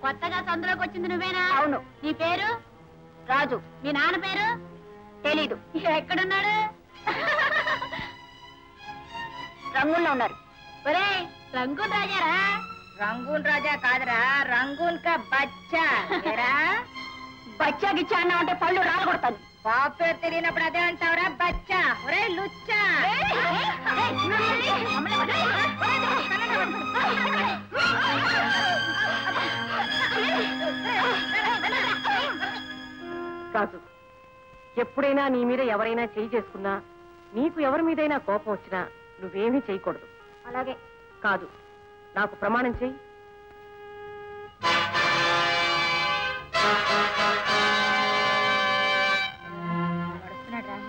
కొత్తగా సందులోకి వచ్చింది నువ్వేనా అవును. నీ పేరు రాజు మీ నాన్న పేరు తెలీదు ఎక్కడున్నాడు రంగుల్లో ఉన్నారు ఒరే రంగు రాజారా రంగూన్ రాజా కాదురా రంగూన్ కా బచ్చా ఏరా? బచ్చా గిచ్చా అన్నా అంటే పళ్ళు రాలగొడతాను బాబు పేరు తెలియనప్పుడు అదే అంటావురా బచ్చా ఒరే లుచ్చా రాజు ఎప్పుడైనా నీ మీద ఎవరైనా చేయి చేసుకున్నా నీకు ఎవరి మీదైనా కోపం వచ్చినా నువ్వేమీ చేయకూడదు అలాగే కాదు నాకు ప్రమాణం చెయ్యి నడుస్తున్నాడు రా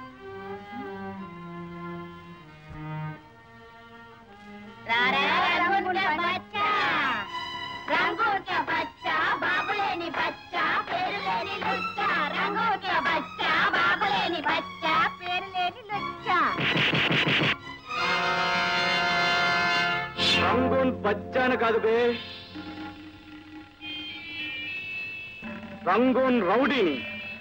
రారా రంగున్ కా బచ్చా రంగూన్ కా బచ్చా బాబులేని బచ్చా పేరు లేని లుచ్చా రంగూన్ కా బచ్చా బాబులేని బచ్చా పేరు లేని లుచ్చా రంగూన్ బచ్చాను కాదు బే రంగూన్ రౌడీని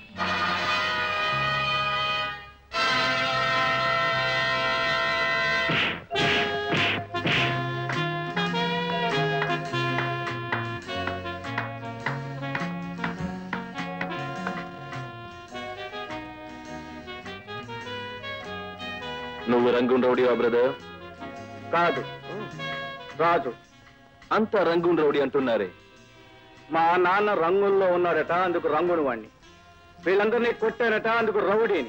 నువ్వు రంగున్ రౌడీవా బ్రదర్ కాదు రాజు అంతా రంగున్ రౌడీ అంటున్నారే మా నాన్న రంగుల్లో ఉన్నాడట అందుకు రంగుని వాణ్ణి వీళ్ళందరినీ కొట్టానట అందుకు రౌడీని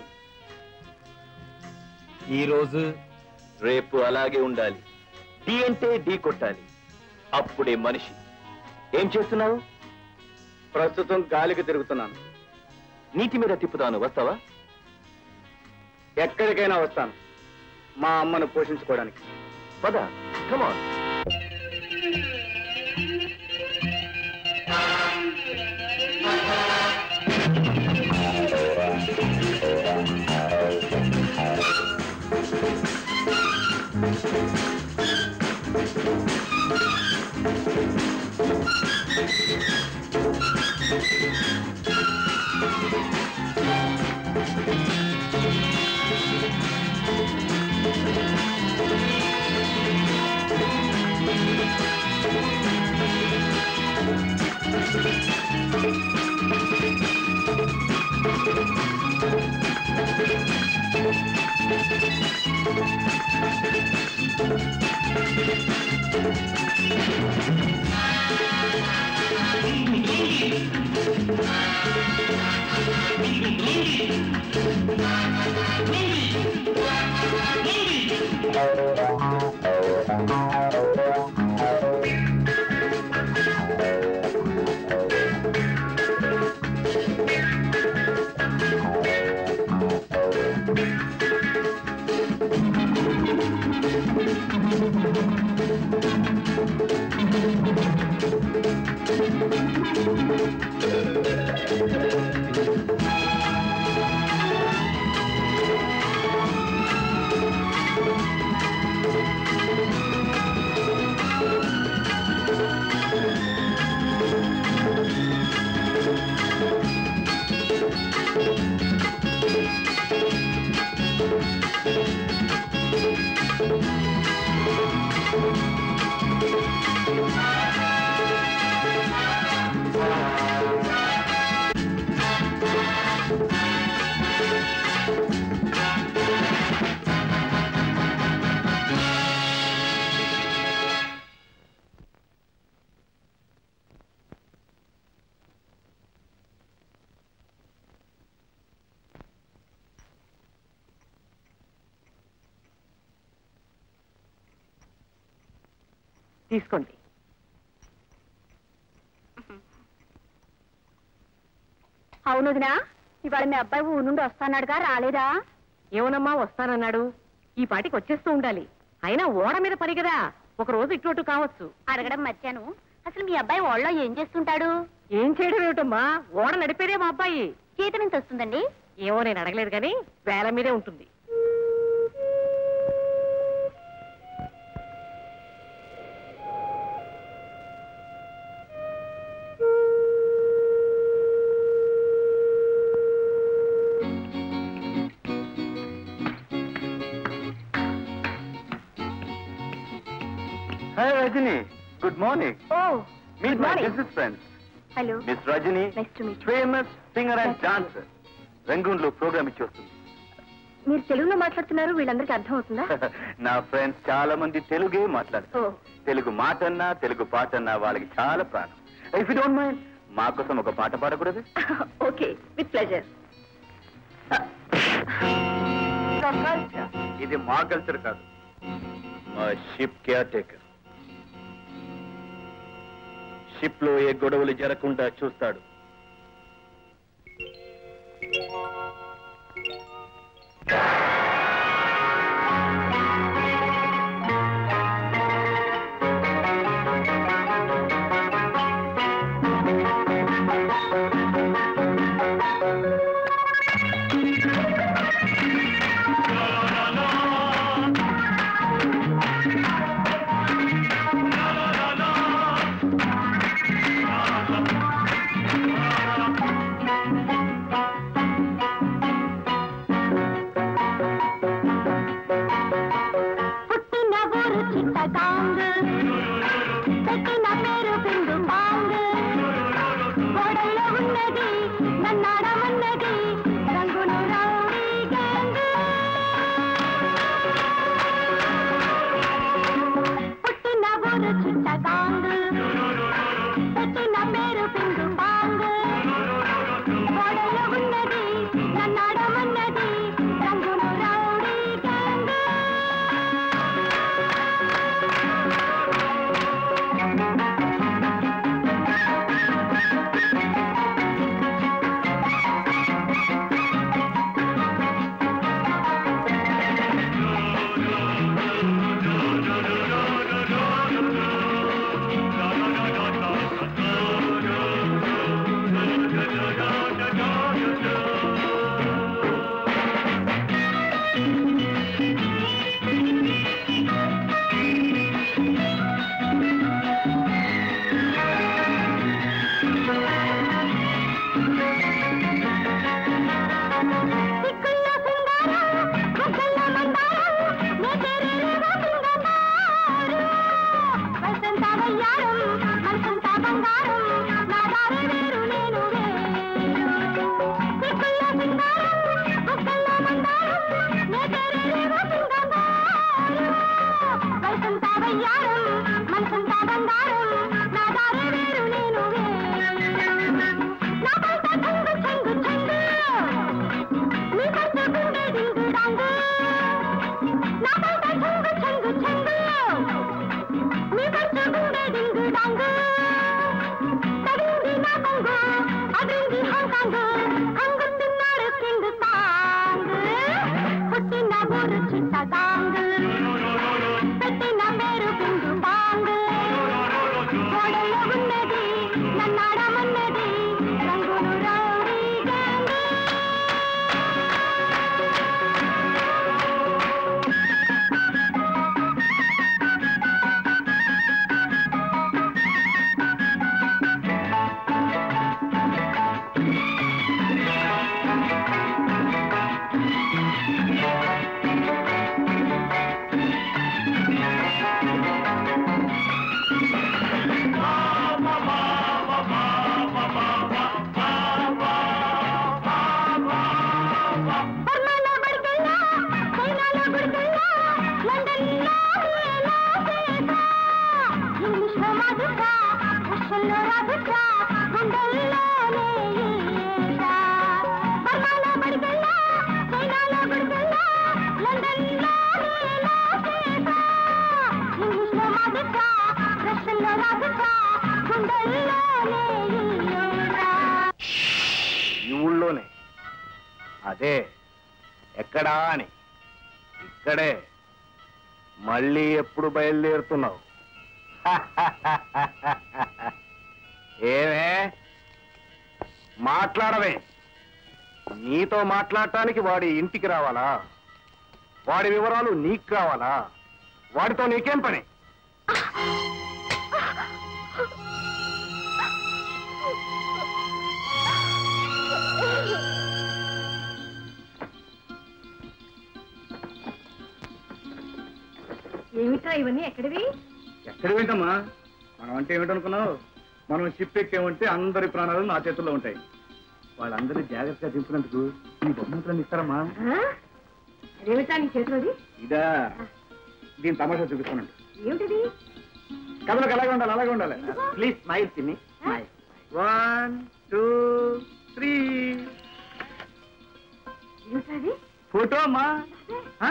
ఈ రోజు రేపు అలాగే ఉండాలి డి అంటే డి కొట్టాలి అప్పుడే మనిషి ఏం చేస్తున్నావు ప్రస్తుతం గాలికి తిరుగుతున్నాను నీటి మీద తిప్పుతాను వస్తావా ఎక్కడికైనా వస్తాను మా అమ్మను పోషించుకోవడానికి పద కమాన్ తీసుకోండి అవును వదినా ఇవాళ మీ అబ్బాయి ఊరు నుండి వస్తాన్నాడుగా రాలేదా ఏమోనమ్మా వస్తానన్నాడు ఈ పాటికి వచ్చేస్తూ ఉండాలి అయినా ఓడ మీద పని కదా ఒక రోజు ఇటు అటు కావచ్చు అడగడం మర్చాను అసలు మీ అబ్బాయి వాళ్ళలో ఏం చేస్తుంటాడు ఏం చేయడం ఏమిటమ్మా ఓడ నడిపేదే మా అబ్బాయి జీతం ఎంత వస్తుందండి ఏమో నేను అడగలేదు కానీ వేల మీదే ఉంటుంది hi Rajani good morning oh meet my morning. Business friends hello miss Rajani nice to meet famous singer and Nice to meet dancer రంగూన్లో ప్రోగ్రామ్ ఇచ్చి వస్తుంది మీరు తెలుగులో మాట్లాడుతున్నారు వీళ్ళందరికీ అర్థం అవుతుందా నా ఫ్రెండ్స్ చాలా మంది తెలుగే ఓ మాట్లాడతారు తెలుగు మాటన్నా తెలుగు పాటన్నా వాళ్ళకి చాలా ప్రాణం ఇఫ్ యూ డోంట్ మైండ్ మా కోసం ఒక పాట పాడకూడదు ఓకే విత్ ప్లెజర్ ఇది మా కల్చర్ కాదు మా షిప్ కేర్ టేకర్ షిప్ లో ఏ గొడవలు జరగకుండా చూస్తాడు పుట్టిన ఊరు చిత్తగాంగ్ పెట్టిన పేరు పిండు పాంగ్ గోడల్లో ఉన్నది నన్నాడమన్నది రంగును రౌడీ గ్యాంగ్ పుట్టిన ఊరు చిత్తగాంగ్ పెట్టిన పేరు పిండు పాంగ్ గోడల్లో ఉన్నది నన్నాడమన్నది రంగును రౌడీ గ్యాంగ్ సిక్కుల్లో సింగారం ముగ్గల్లో మందారం నేతేరేవో సింగమారు వసంత వయ్యారం మనసంత బంగారం నా దారి వేరు నేను వేరు సిక్కుల్లో సింగారం ముగ్గల్లో మందారం నేతేరేవో సింగమారు వసంత వయ్యారం మనసంత బంగారం నా దారి వేరు నేను వేరు నా బయట చెంగు చెంగు చెంగు నీ పట్టు గుండె డింగు డాంగు నా బయట చెంగు చెంగు చెంగు నీ పట్టు గుండె డింగు డాంగు తగింది నా కొంగు అదిరింది హాంకాంగ్ హంగుతున్నాడు కింగ్ సాంగ్ పుట్టిన ఊరు చిట్టగాంగ్ పెట్టిన పేరు పిండు బాంగ్ గోడలో ఉన్నది నన్నాడమన్నది రంగులు రౌడీ గ్యాంగ్ బర్మాలో బడికెళ్ళా చైనాలో గుడికెళ్ళా లండన్లో హీలా చేసా ఇంగ్లీష్లో మాదిసా రష్యన్లో రాదిసా గుండెల్లోనే ఈసా బర్మాలో బడికెళ్ళా చైనాలో గుడికెళ్ళా లండన్లో హీలా చేసా ఇంగ్లీష్లో మాదిసా రష్యన్లో రాదిసా గుండెల్లోనే ఈసా ఈ ఊళ్ళోనే అదే ఎక్కడా అని ఇక్కడే మళ్ళీ ఎప్పుడు బయలుదేరుతున్నావు ఏమే మాట్లాడవే నీతో మాట్లాడటానికి వాడి ఇంటికి రావాలా వాడి వివరాలు నీకు కావాలా వాడితో నీకేం పని ఏమిట్రా ఇవన్నీ ఎక్కడివి ఎక్కడ ఏంటమ్మా మనం అంటే ఏమిటనుకున్నావు మనం షిప్ ఎక్కేమంటే అందరి ప్రాణాలు నా చేతుల్లో ఉంటాయి వాళ్ళందరినీ జాగ్రత్తగా దింపినందుకు ఈ బహుమతులను ఇస్తారమ్మా అదేమిటా నీ చేతిలోది ఇదా దీని తమాషా చూపిస్తానండి ఏమిటిది కథలకు అలాగే ఉండాలి అలాగే ఉండాలి ప్లీజ్ స్మైల్ తిని వన్ టూ త్రీ ఏమిటది ఫోటో అమ్మా ఆ,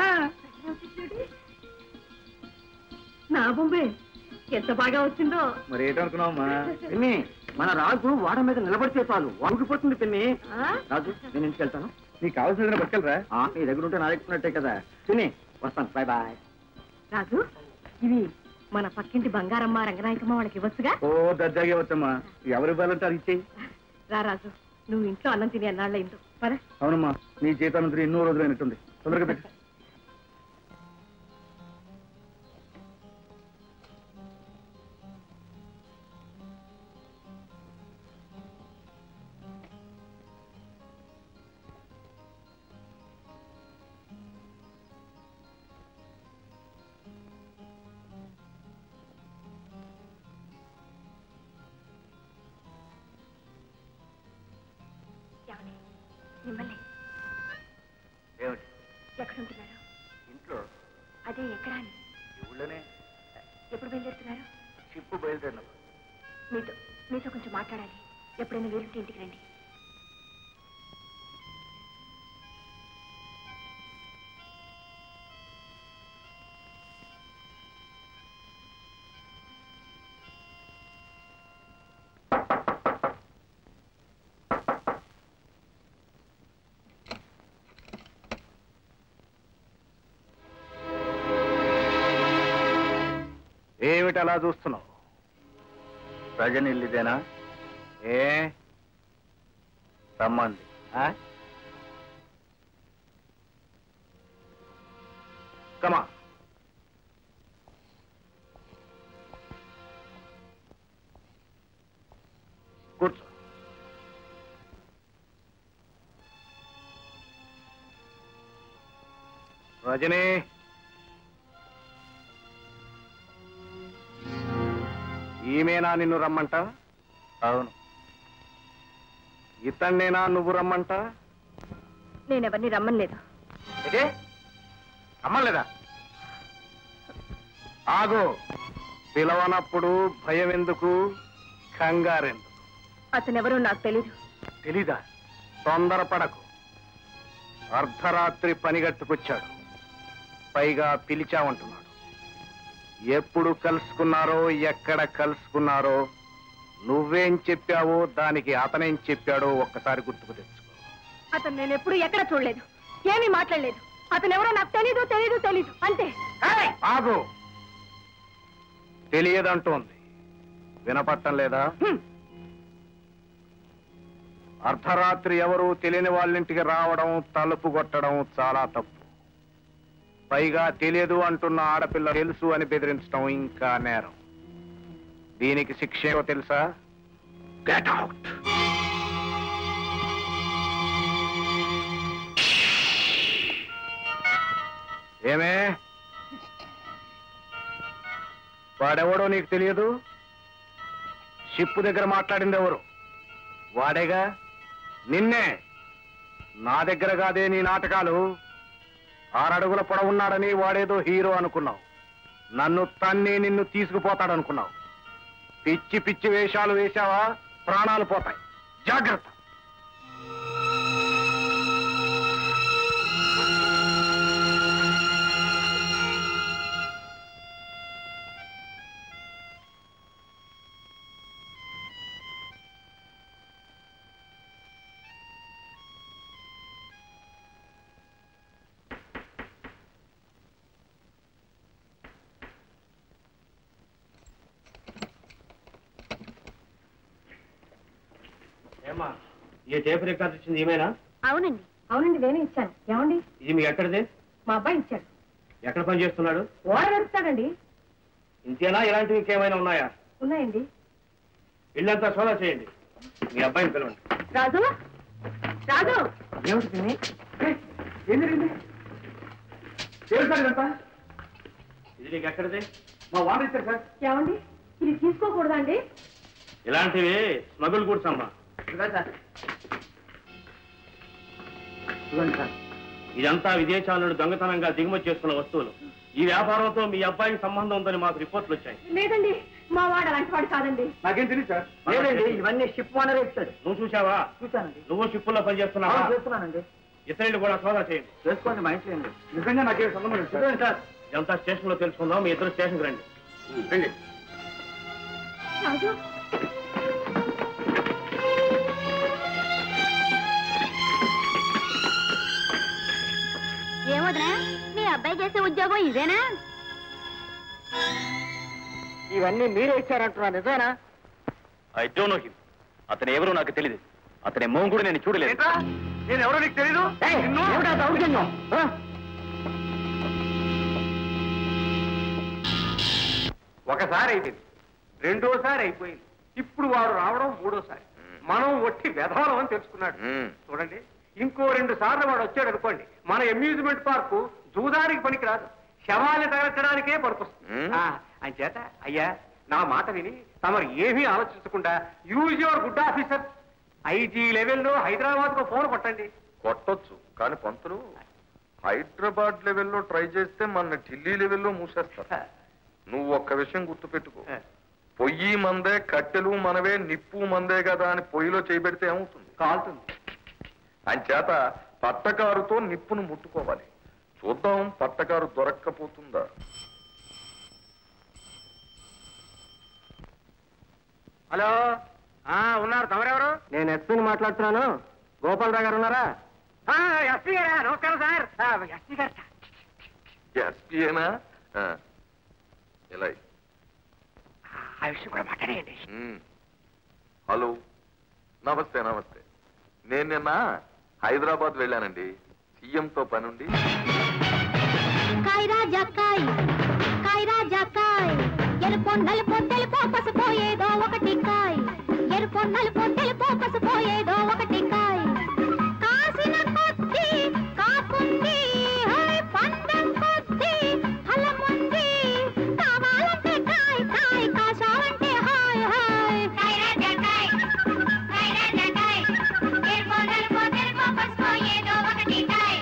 నా బొమ్మే ఎంత బాగా వచ్చిందో మరి ఏంటనుకున్నావమ్మా పిన్ని మన రాజు వాడ మీద నిలబడితే చాలు వంగిపోతుంది పిన్ని ఆ? రాజు నేను ఇంటికి వెళ్తాను నీకు కావాల్సిన పట్టుకెళ్ళరా నీ దగ్గర ఉంటే నా దగ్గర ఉన్నట్టే కదా పిన్ని వస్తాను బాయ్ బాయ్ రాజు ఇవి మన పక్కింటి బంగారమ్మ రంగనాయకమ్మ వాళ్ళకి ఇవ్వచ్చుగా ఓ దర్జాగే వచ్చమ్మా ఎవరు ఇవ్వాలంటే అది ఇచ్చేయి రా రాజు నువ్వు ఇంట్లో అన్నం తిని అన్నాళ్ళయిందో పద అవునమ్మా నీ జీతానంతరం ఎన్నో రోజులైనట్టుంది తొందరగా పెట్టు మిమ్మల్ని ఏమిటి ఎక్కడుంటున్నారు ఇంట్లో అదే ఎక్కడా అని ఊళ్ళోనే ఎప్పుడు బయలుదేరుతున్నారు షిప్ బయలుదేరినప్పుడు మీతో మీతో కొంచెం మాట్లాడాలి ఎప్పుడైనా వీలుంటే ఇంటికి రండి ఏమిటి అలా చూస్తున్నావు రజని ఇల్లుదేనా ఏ రమ్మంది ఆ? కమా కూర్చో రజనీ ఈమెనా నిన్ను రమ్మంట అవును ఇతన్నేనా నువ్వు రమ్మంట నేనెవరిని రమ్మలేదు ఇదే రమ్మలేదా ఆగు పిలవనప్పుడు భయం ఎందుకు కంగారెందుకు అతనెవరో నాకు తెలీదు తెలీదా తొందరపడకు అర్ధరాత్రి పనిగట్టుకొచ్చాడు పైగా పిలిచామంటున్నాడు ఎప్పుడు కలుసుకున్నారో ఎక్కడ కలుసుకున్నారో నువ్వేం చెప్పావో దానికి అతనేం చెప్పాడో ఒక్కసారి గుర్తుకు తెచ్చుకో అతను నేను ఎప్పుడు ఎక్కడ చూడలేదు ఏమీ మాట్లాడలేదు అతనెవరో నాకు తెలీదు తెలీదు తెలీదు అంతే ఏయ్! ఆగు తెలియదంటోంది వినపట్టం లేదా హ్మ్. అర్ధరాత్రి ఎవరు తెలియని వాళ్ళింటికి రావడం తలుపు కొట్టడం చాలా తప్పు పైగా తెలియదు అంటున్న ఆడపిల్ల తెలుసు అని బెదిరించడం ఇంకా నేరం దీనికి శిక్ష ఏమో తెలుసా గెట్ అవుట్ ఏమే వాడెవడో నీకు తెలియదు షిప్పు దగ్గర మాట్లాడింది ఎవరు వాడేగా నిన్నే నా దగ్గర కాదే నీ నాటకాలు ఆరడుగుల పొడవున్నాడని వాడేదో హీరో అనుకున్నావు నన్ను తన్ని నిన్ను తీసుకుపోతాడనుకున్నావు పిచ్చి పిచ్చి వేషాలు వేశావా ప్రాణాలు పోతాయి జాగ్రత్త ఏమా ఈ టేప్ రికార్డ్ ఇచ్చింది ఏమైనా అవునండి అవునండి నేనే ఇచ్చాను ఏమండి ఇది మీ ఎక్కడిది మా అబ్బాయి ఇచ్చాడు ఎక్కడ పని చేస్తున్నాడు ఓడ నడుస్తాడండి ఇంతేనా ఇలాంటివి ఇంకేమైనా ఉన్నాయా ఉన్నాయండి ఇల్లంతా సోదా చేయండి మీ అబ్బాయిని పిలవండి రాజు రాజు ఏమిటి పిన్ని? ఏయ్, ఏం జరిగింది ఏమిటి సార్ ఇదంతా? ఇది నీకు ఎక్కడిది మా వాటర్ ఇచ్చారు సార్ ఏమండి ఇది తీసుకోకూడదా అండి ఇలాంటివి స్మగుల్ గూడ్స్ అమ్మా సార్ ఇదిగోండి సార్ ఇదంతా విదేశాల నుండి దొంగతనంగా దిగుమతి చేసుకున్న వస్తువులు ఈ వ్యాపారంతో మీ అబ్బాయికి సంబంధం ఉందని మాకు రిపోర్ట్లు వచ్చాయి లేదండి మా వాడు అలాంటి వాడు కాదండి నాకేం తెలియదు సార్ లేదండి ఇవన్నీ షిప్ ఓనరే ఇచ్చాడు నువ్వు చూసావా చూశానండి నువ్వు షిప్పుల్లో పనిచేస్తున్నావా అవును, చేస్తున్నానండి ఇతరులు కూడా సోదా చేయండి చేసుకోండి మా ఇంట్లో అండి నిజంగా నాకేం సంబంధం లేదు ఇదిగోండి సార్ ఇదంతా స్టేషన్ లో తెలుసుకుందాం మీ ఇద్దరు స్టేషన్కి రండి రండి రాజు ఏమోదనా మీ అబ్బాయి చేసే ఉద్యోగం ఇదేనా ఇవన్నీ మీరే ఇచ్చారంటున్నా నిజమేనా ఐ డోంట్ నో హిమ్ అతను ఎవరో నాకు తెలియదు అతని మొహం కూడా నేను చూడలేదు నేను ఎవరో నీకు తెలీదు ఏమిటా దౌర్జన్యం ఆ? ఒకసారి అయిపోయింది రెండోసారి అయిపోయింది ఇప్పుడు వాడు రావడం మూడోసారి మనం ఒట్టి వెధవలం అని తెలుసుకున్నాడు మ్మ్. చూడండి ఇంకో రెండు సార్లు వాడు వచ్చాడు అనుకోండి మన అమ్యూజ్మెంట్ పార్కు జూదానికి పనికిరాదు శవాన్ని తగలచడానికే పడుకొస్తుంది మ్మ్. ఆ, అంచేత అయ్యా నా మాట విని తమరు ఏమీ ఆలోచించకుండా use your good officer IG లెవెల్లో హైదరాబాద్ కు ఫోన్ కొట్టండి కొట్టొచ్చు కానీ పంతులు హైదరాబాద్ లెవెల్లో ట్రై చేస్తే మన ఢిల్లీ లెవెల్లో మూసేస్తారు నువ్వు ఒక్క విషయం గుర్తుపెట్టుకో పొయ్యి మందే కట్టెలు మనవే నిప్పు మందే కదా అని పొయ్యిలో చేయబెడితే ఏమవుతుంది కాలుతుంది అంచేత పట్టకారుతో నిప్పును ముట్టుకోవాలి చూద్దాం పట్టకారు దొరక్కపోతుందా హలో ఆ, ఉన్నారు తమరెవరు నేను ఎస్పీని మాట్లాడుతున్నాను గోపాలరావు గారు ఉన్నారా ఆ, ఎస్పీ గారా నమస్కారం సార్ ఆ, ఎస్పీ గారు ఎస్పీఏనా ఇలా ఇ. ఆ విషయం కూడా మాట్లాడేయండి మ్మ్. హలో నమస్తే నమస్తే నేను నిన్న హైదరాబాద్ వెళ్ళానండి సీఎంతో పనుండి కాయ్ రాజా కాయ్ కాయ్ రాజా కాయ్ ఎరుపు నలుపు తెలుపు పసుపు ఏదో ఒకటి కాయ్ ఎరుపు నలుపు తెలుపు పసుపు ఏదో ఒకటి కాయ్ కాసిన కొద్ది కాకుంది హై పందం కొద్ది ఫలముంది కావాలంటే కాయ్ కాయ్ కాసావంటే హాయ్ హాయ్ కాయ్ రాజా కాయ్ కాయ్ రాజా కాయ్ ఎరుపు నలుపు తెలుపు పసుపు ఏదో ఒకటి కాయ్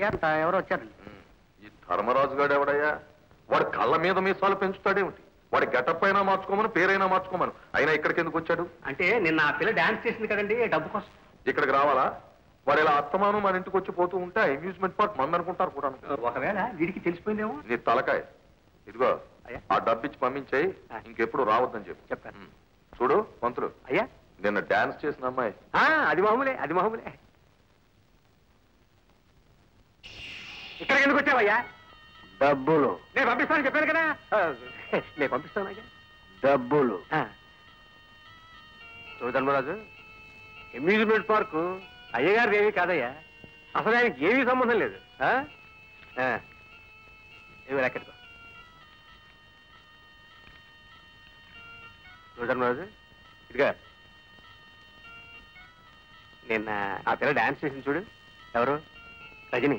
అయ్యారంట ఎవరు వచ్చారండి ఉమ్, ఈ ధర్మరాజు గాడు ఎవడయ్యా వాడు కళ్ళ మీద మీసాలు పెంచుతాడేమిటి వాడి గెటప్ అయినా మార్చుకోమను పేరైనా మార్చుకోమను అయినా ఇక్కడికి ఎందుకు వచ్చాడు అంటే నిన్న ఆ పిల్ల డాన్స్ చేసింది కదండి డబ్బు కోసం ఇక్కడికి రావాలా వాడు ఇలా అత్తమానం మన ఇంటికి వచ్చి పోతూ ఉంటే అమ్యూజ్మెంట్ పార్క్ మంది అనుకుంటారు కూడా ఒకవేళ వీడికి తెలిసిపోయిందేమో నీ తలకాయ ఇదిగో అయ్యా. ఆ డబ్బిచ్చి పంపించేయి ఆ. ఇంకెప్పుడు రావద్దని చెప్పు చెప్తాను. ఉమ్. చూడు మంత్రులు అయ్యా నిన్న డాన్స్ చేసిన అమ్మాయి ఆ, అది మామూలే అది మామూలే ఇక్కడికి ఎందుకు వచ్చావయ్యా డబ్బులు నేను పంపిస్తాను చెప్పాను కదా ఆ, నేను పంపిస్తాను అయ్యా డబ్బులు చూడు ధర్మరాజు అమ్యూజ్మెంట్ పార్కు అయ్యగారు ఏమీ కాదయ్యా అసలు ఆయనకి ఏమీ సంబంధం లేదు ఆ? ఆ. ఏమి ఎక్కడికో చూడు ధర్మరాజు ఇదిగా నిన్న ఆ పిల్ల డాన్స్ చేసింది చూడు ఎవరు రజని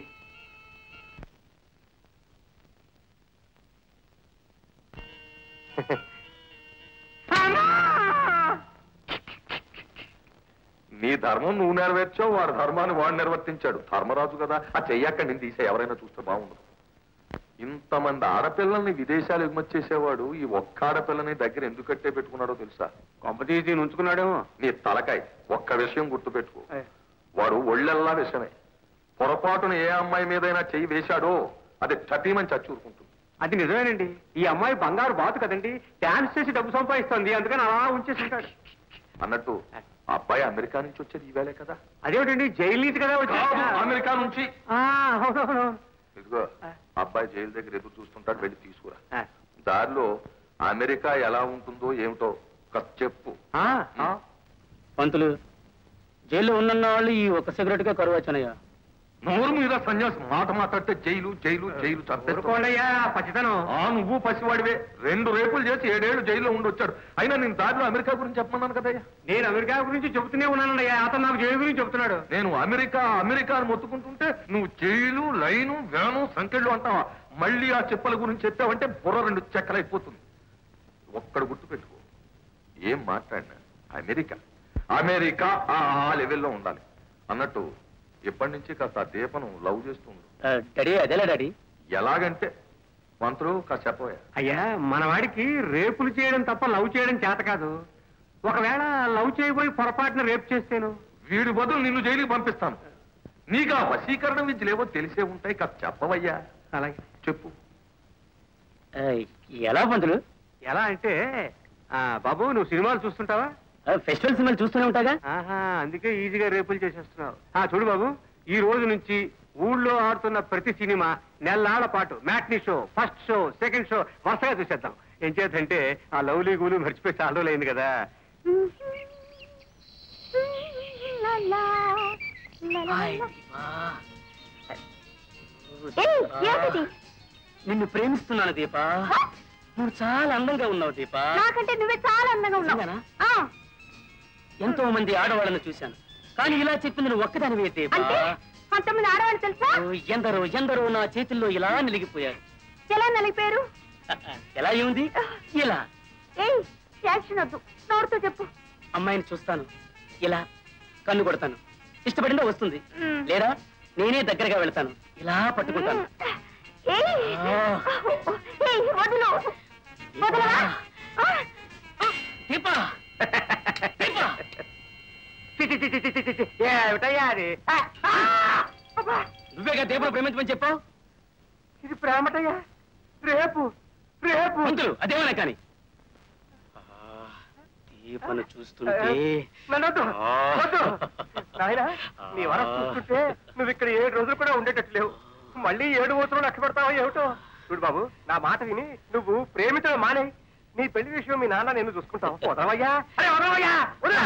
నీ ధర్మం నువ్వు నెరవేర్చావు వాడి ధర్మాన్ని వాడు నిర్వర్తించాడు ధర్మరాజు కదా ఆ చెయ్యక్క నేను తీసే ఎవరైనా చూస్తే బాగుండదు ఇంతమంది ఆడపిల్లల్ని విదేశాలు ఎగుమతి చేసేవాడు ఈ ఒక్క ఆడపిల్లని దగ్గర ఎందుకు కట్టే పెట్టుకున్నాడో తెలుసా కొంప తీసి ఉంచుకున్నాడేమో నీ తలకాయ ఒక్క విషయం గుర్తుపెట్టుకో వాడు ఒళ్ళెల్లా విషమే పొరపాటున ఏ అమ్మాయి మీదైనా చెయ్యి వేశాడో అది చటీమని చచ్చూరుకుంటుంది అది నిజమేనండి ఈ అమ్మాయి బంగారు బాతు కదండి డాన్స్ చేసి డబ్బు సంపాదిస్తోంది అందుకని అలా ఉంచేసి ఉంటాడు అన్నట్టు ఆ అబ్బాయి అమెరికా నుంచి వచ్చేది ఈవేళే కదా అదేమిటండి జైలు నుంచి కదా వచ్చి అమెరికా నుంచి ఆ, అవునవును. ఇదిగో అబ్బాయి జైలు దగ్గర ఎదురు చూస్తుంటాడు వెళ్ళి తీసుకురా ఆ, దారిలో అమెరికా ఎలా ఉంటుందో ఏమిటో కాస్త చెప్పు ఆ, ఆ. పంతులు జైల్లో ఉన్న వాళ్ళు ఈ ఒక్క సిగరెట్ గా కరువు వచ్చానయ్యా నోరు మీద సన్యాసి మాట మాట్లాడితే జైలు జైలు జైలు చంపేస్తాడు. ఊరుకోండయ్యా పచ్చితనం ఆ నువ్వు పసివాడివే రెండు రేపులు చేసి ఏడేళ్లు జైల్లో ఉండొచ్చాడు అయినా నేను దారిలో అమెరికా గురించి చెప్పమన్నాను కదయ్యా నేను అమెరికా గురించి చెబుతూనే ఉన్నానండి అతను నాకు జైలు గురించి చెబుతున్నాడు నేను అమెరికా అమెరికా అని మొత్తుకుంటుంటే నువ్వు జైలు లైను వ్యాను సంకెళ్ళు అంటావా మళ్ళీ ఆ చెప్పల గురించి చెప్పావంటే బుర్ర రెండు చెక్కలైపోతుంది ఒక్కడ గుర్తుపెట్టుకో ఏం మాట్లాడినా అమెరికా అమెరికా ఆ ఆ లెవెల్లో ఉండాలి అన్నట్టు ఎప్పటి నుంచి కాస్త ఆ దీపను లవ్ చేస్తుంది ఆ, డాడీ అదేలా డాడీ ఎలాగంటే మంత్రులు కాస్త చెప్పవయ్యా అయ్యా మన వాడికి రేపులు చేయడం తప్ప లవ్ చేయడం చేత కాదు ఒకవేళ లవ్ చేయబోయి పొరపాటున రేపు చేస్తేను వీడి బదులు నిన్ను జైలుకి పంపిస్తాను నీకు ఆ వశీకరణ విద్యలేవో తెలిసే ఉంటాయి కాస్త చెప్పవయ్యా అలాగే చెప్పు ఆ, ఎలా పంతులు ఎలా అంటే ఆ, బాబు నువ్వు సినిమాలు చూస్తుంటావా ఆ, ఫెస్టివల్ సినిమాలు చూస్తూనే ఉంటాగా ఆహా అందుకే ఈజీగా రేపులు చేసేస్తున్నావు ఆ చూడు బాబు ఈ రోజు నుంచి ఊళ్ళో ఆడుతున్న ప్రతి సినిమా నెల్లాళ్ల పాటు matinee show first show second show వరుసగా చూసేద్దాం ఏం చేద్దంటే ఆ లవ్లీ గూలు మర్చిపోయి చాలా రోజులైంది కదా ఏయ్, ఏంటిది? నిన్ను ప్రేమిస్తున్నాను దీప నువ్వు చాలా అందంగా ఉన్నావు దీప నాకంటే నువ్వే చాలా అందంగా ఉన్నావు నిజంగానా? ఆ, ఎంతో మంది ఆడవాళ్ళని చూశాను కానీ ఇలా చెప్పింది నువ్వు ఒక్కదానివే దీప అంటే కొంతమంది ఆడవాళ్ళు తెలుసా ఓ, ఎందరో ఎందరో నా చేతుల్లో ఇలా నిలిగిపోయారు ఎలా నలిపారు ఎలా ఉంది ఇలా ఏయ్ యాక్షన్ వద్దు నోడుతూ చెప్పు అమ్మాయిని చూస్తాను ఇలా కన్ను కొడతాను ఇష్టపడిందో వస్తుంది మ్. లేదా నేనే దగ్గరగా వెళ్తాను ఇలా పట్టుకుంటాను ఏయ్ ఆ. ఏయ్ వదులు వదలవా ఆ, దీపా దీపా చి, చి, చి, చి, చి, చి, చి. ఏమిటయ్యా అది ఆ, ఆ, అబ్బా, నువ్వేగా దీపను ప్రేమించమని చెప్పావు ఇది ప్రేమటయ్యా రేపు రేపు పంతులు అదేమన్నా కానీ దీపను చూస్తుంటే నన్ను వద్దు, ఆ. వద్దు. నాయనా నీ వరం చూస్తుంటే నువ్వు ఇక్కడ ఏడు రోజులు కూడా ఉండేటట్టు లేవు మళ్ళీ ఏడు రోజులు లక్ష పెడతావా ఏమిటో చూడు బాబు నా మాట విని నువ్వు ప్రేమించడం మానే నీ పెళ్లి విషయం మీ నాన్న నేను చూసుకుంటావు వదలవయ్యా అరే వదలవయ్యా వదలు.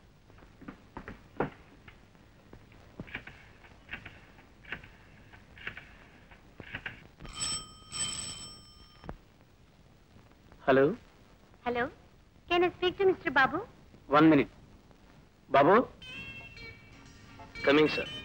Hello hello can I speak to mister Babu one minute Babu coming sir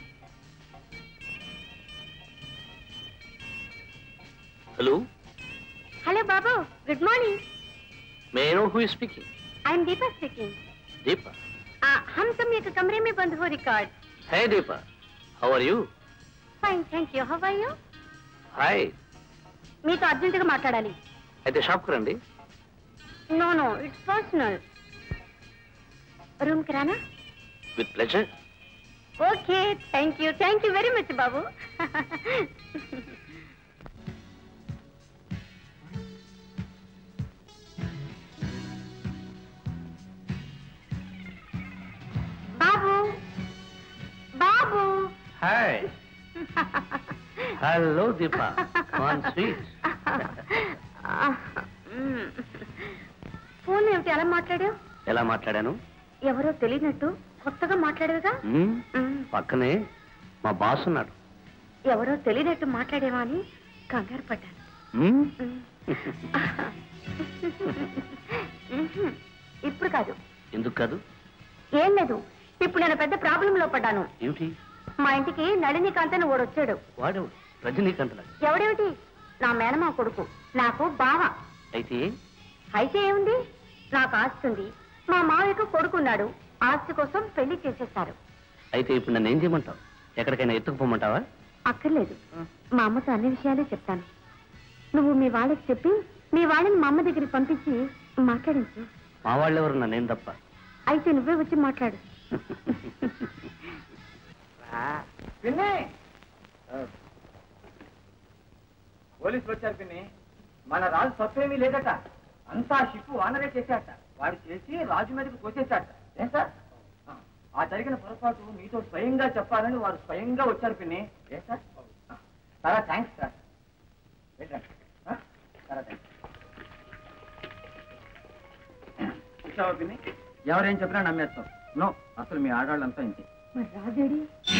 hello hello Babu good morning may know who speaking I am Deepa speaking Deepa हम तुम एक कमरे में बंद हो record hey Deepa how are you fine thank you how are you hi మీతో అర్జెంటుగా మాట్లాడాలి అయితే షాప్కి రండి నో నో ఇట్స్ పర్సనల్ రూమ్కి రానా with pleasure okay thank you thank you very much Babu Babu Babu hi hello Deepa on sweet phone ఏమిటి అలా మాట్లాడావు ఎలా మాట్లాడాను ఎవరో తెలియనట్టు కొత్తగా మాట్లాడేవిగా మ్మ్, మ్మ్. పక్కనే మా బాస్ ఉన్నాడు ఎవరో తెలియనట్టు మాట్లాడేవా అని కంగారు పడ్డాను మ్మ్? మ్మ్. మ్మ్. ఇప్పుడు కాదు ఎందుకు కాదు ఏం లేదు ఇప్పుడు నేను పెద్ద ప్రాబ్లం లో పడ్డాను ఏమిటి మా ఇంటికి నళినికాంత్ అని ఓడు వచ్చాడు వాడెవడు రజనీకాంత్ ఎవడేమిటి నా మేనమా కొడుకు నాకు బావ అయితే అయితే ఏముంది నాకు ఆస్తి ఉంది మా మావయ్యకు కొడుకున్నాడు ఆస్తి కోసం పెళ్లి చేసేస్తారు అయితే ఇప్పుడు నన్ను ఏం చేయమంటావు ఎక్కడికైనా ఎత్తుకుపోమంటావా అక్కర్లేదు మా అమ్మతో అన్ని విషయాలే చెప్తాను నువ్వు మీ వాళ్ళకి చెప్పి మీ వాళ్ళని మా అమ్మ దగ్గరికి పంపించి మాట్లాడించు మా వాళ్ళెవరు నన్నేం తప్ప అయితే నువ్వే వచ్చి మాట్లాడు పోలీసులు వచ్చారు పిన్ని మన రాజు తప్పేమీ లేదట అంతా షిప్పు వానరే చేశాట వాడు చేసి రాజు మీదకి కోసేశాట ఏం సార్ ఆ, ఆ జరిగిన పొరపాటు మీతో స్వయంగా చెప్పాలని వారు స్వయంగా వచ్చారు పిన్ని ఏ సార్ ఆ, చాలా థ్యాంక్స్ సార్ వెళ్ళండి. ఆ, చాలా థ్యాంక్స్ చూసావా పిన్ని ఎవరేం చెప్పినా నమ్మేస్తాం నో అసలు మీ ఆడవాళ్ళంతా ఇంతే మరి రాజేడి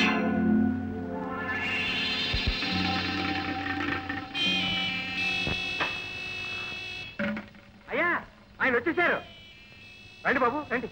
అయ్యా ఆయన వచ్చేసారు రండి బాబు రండి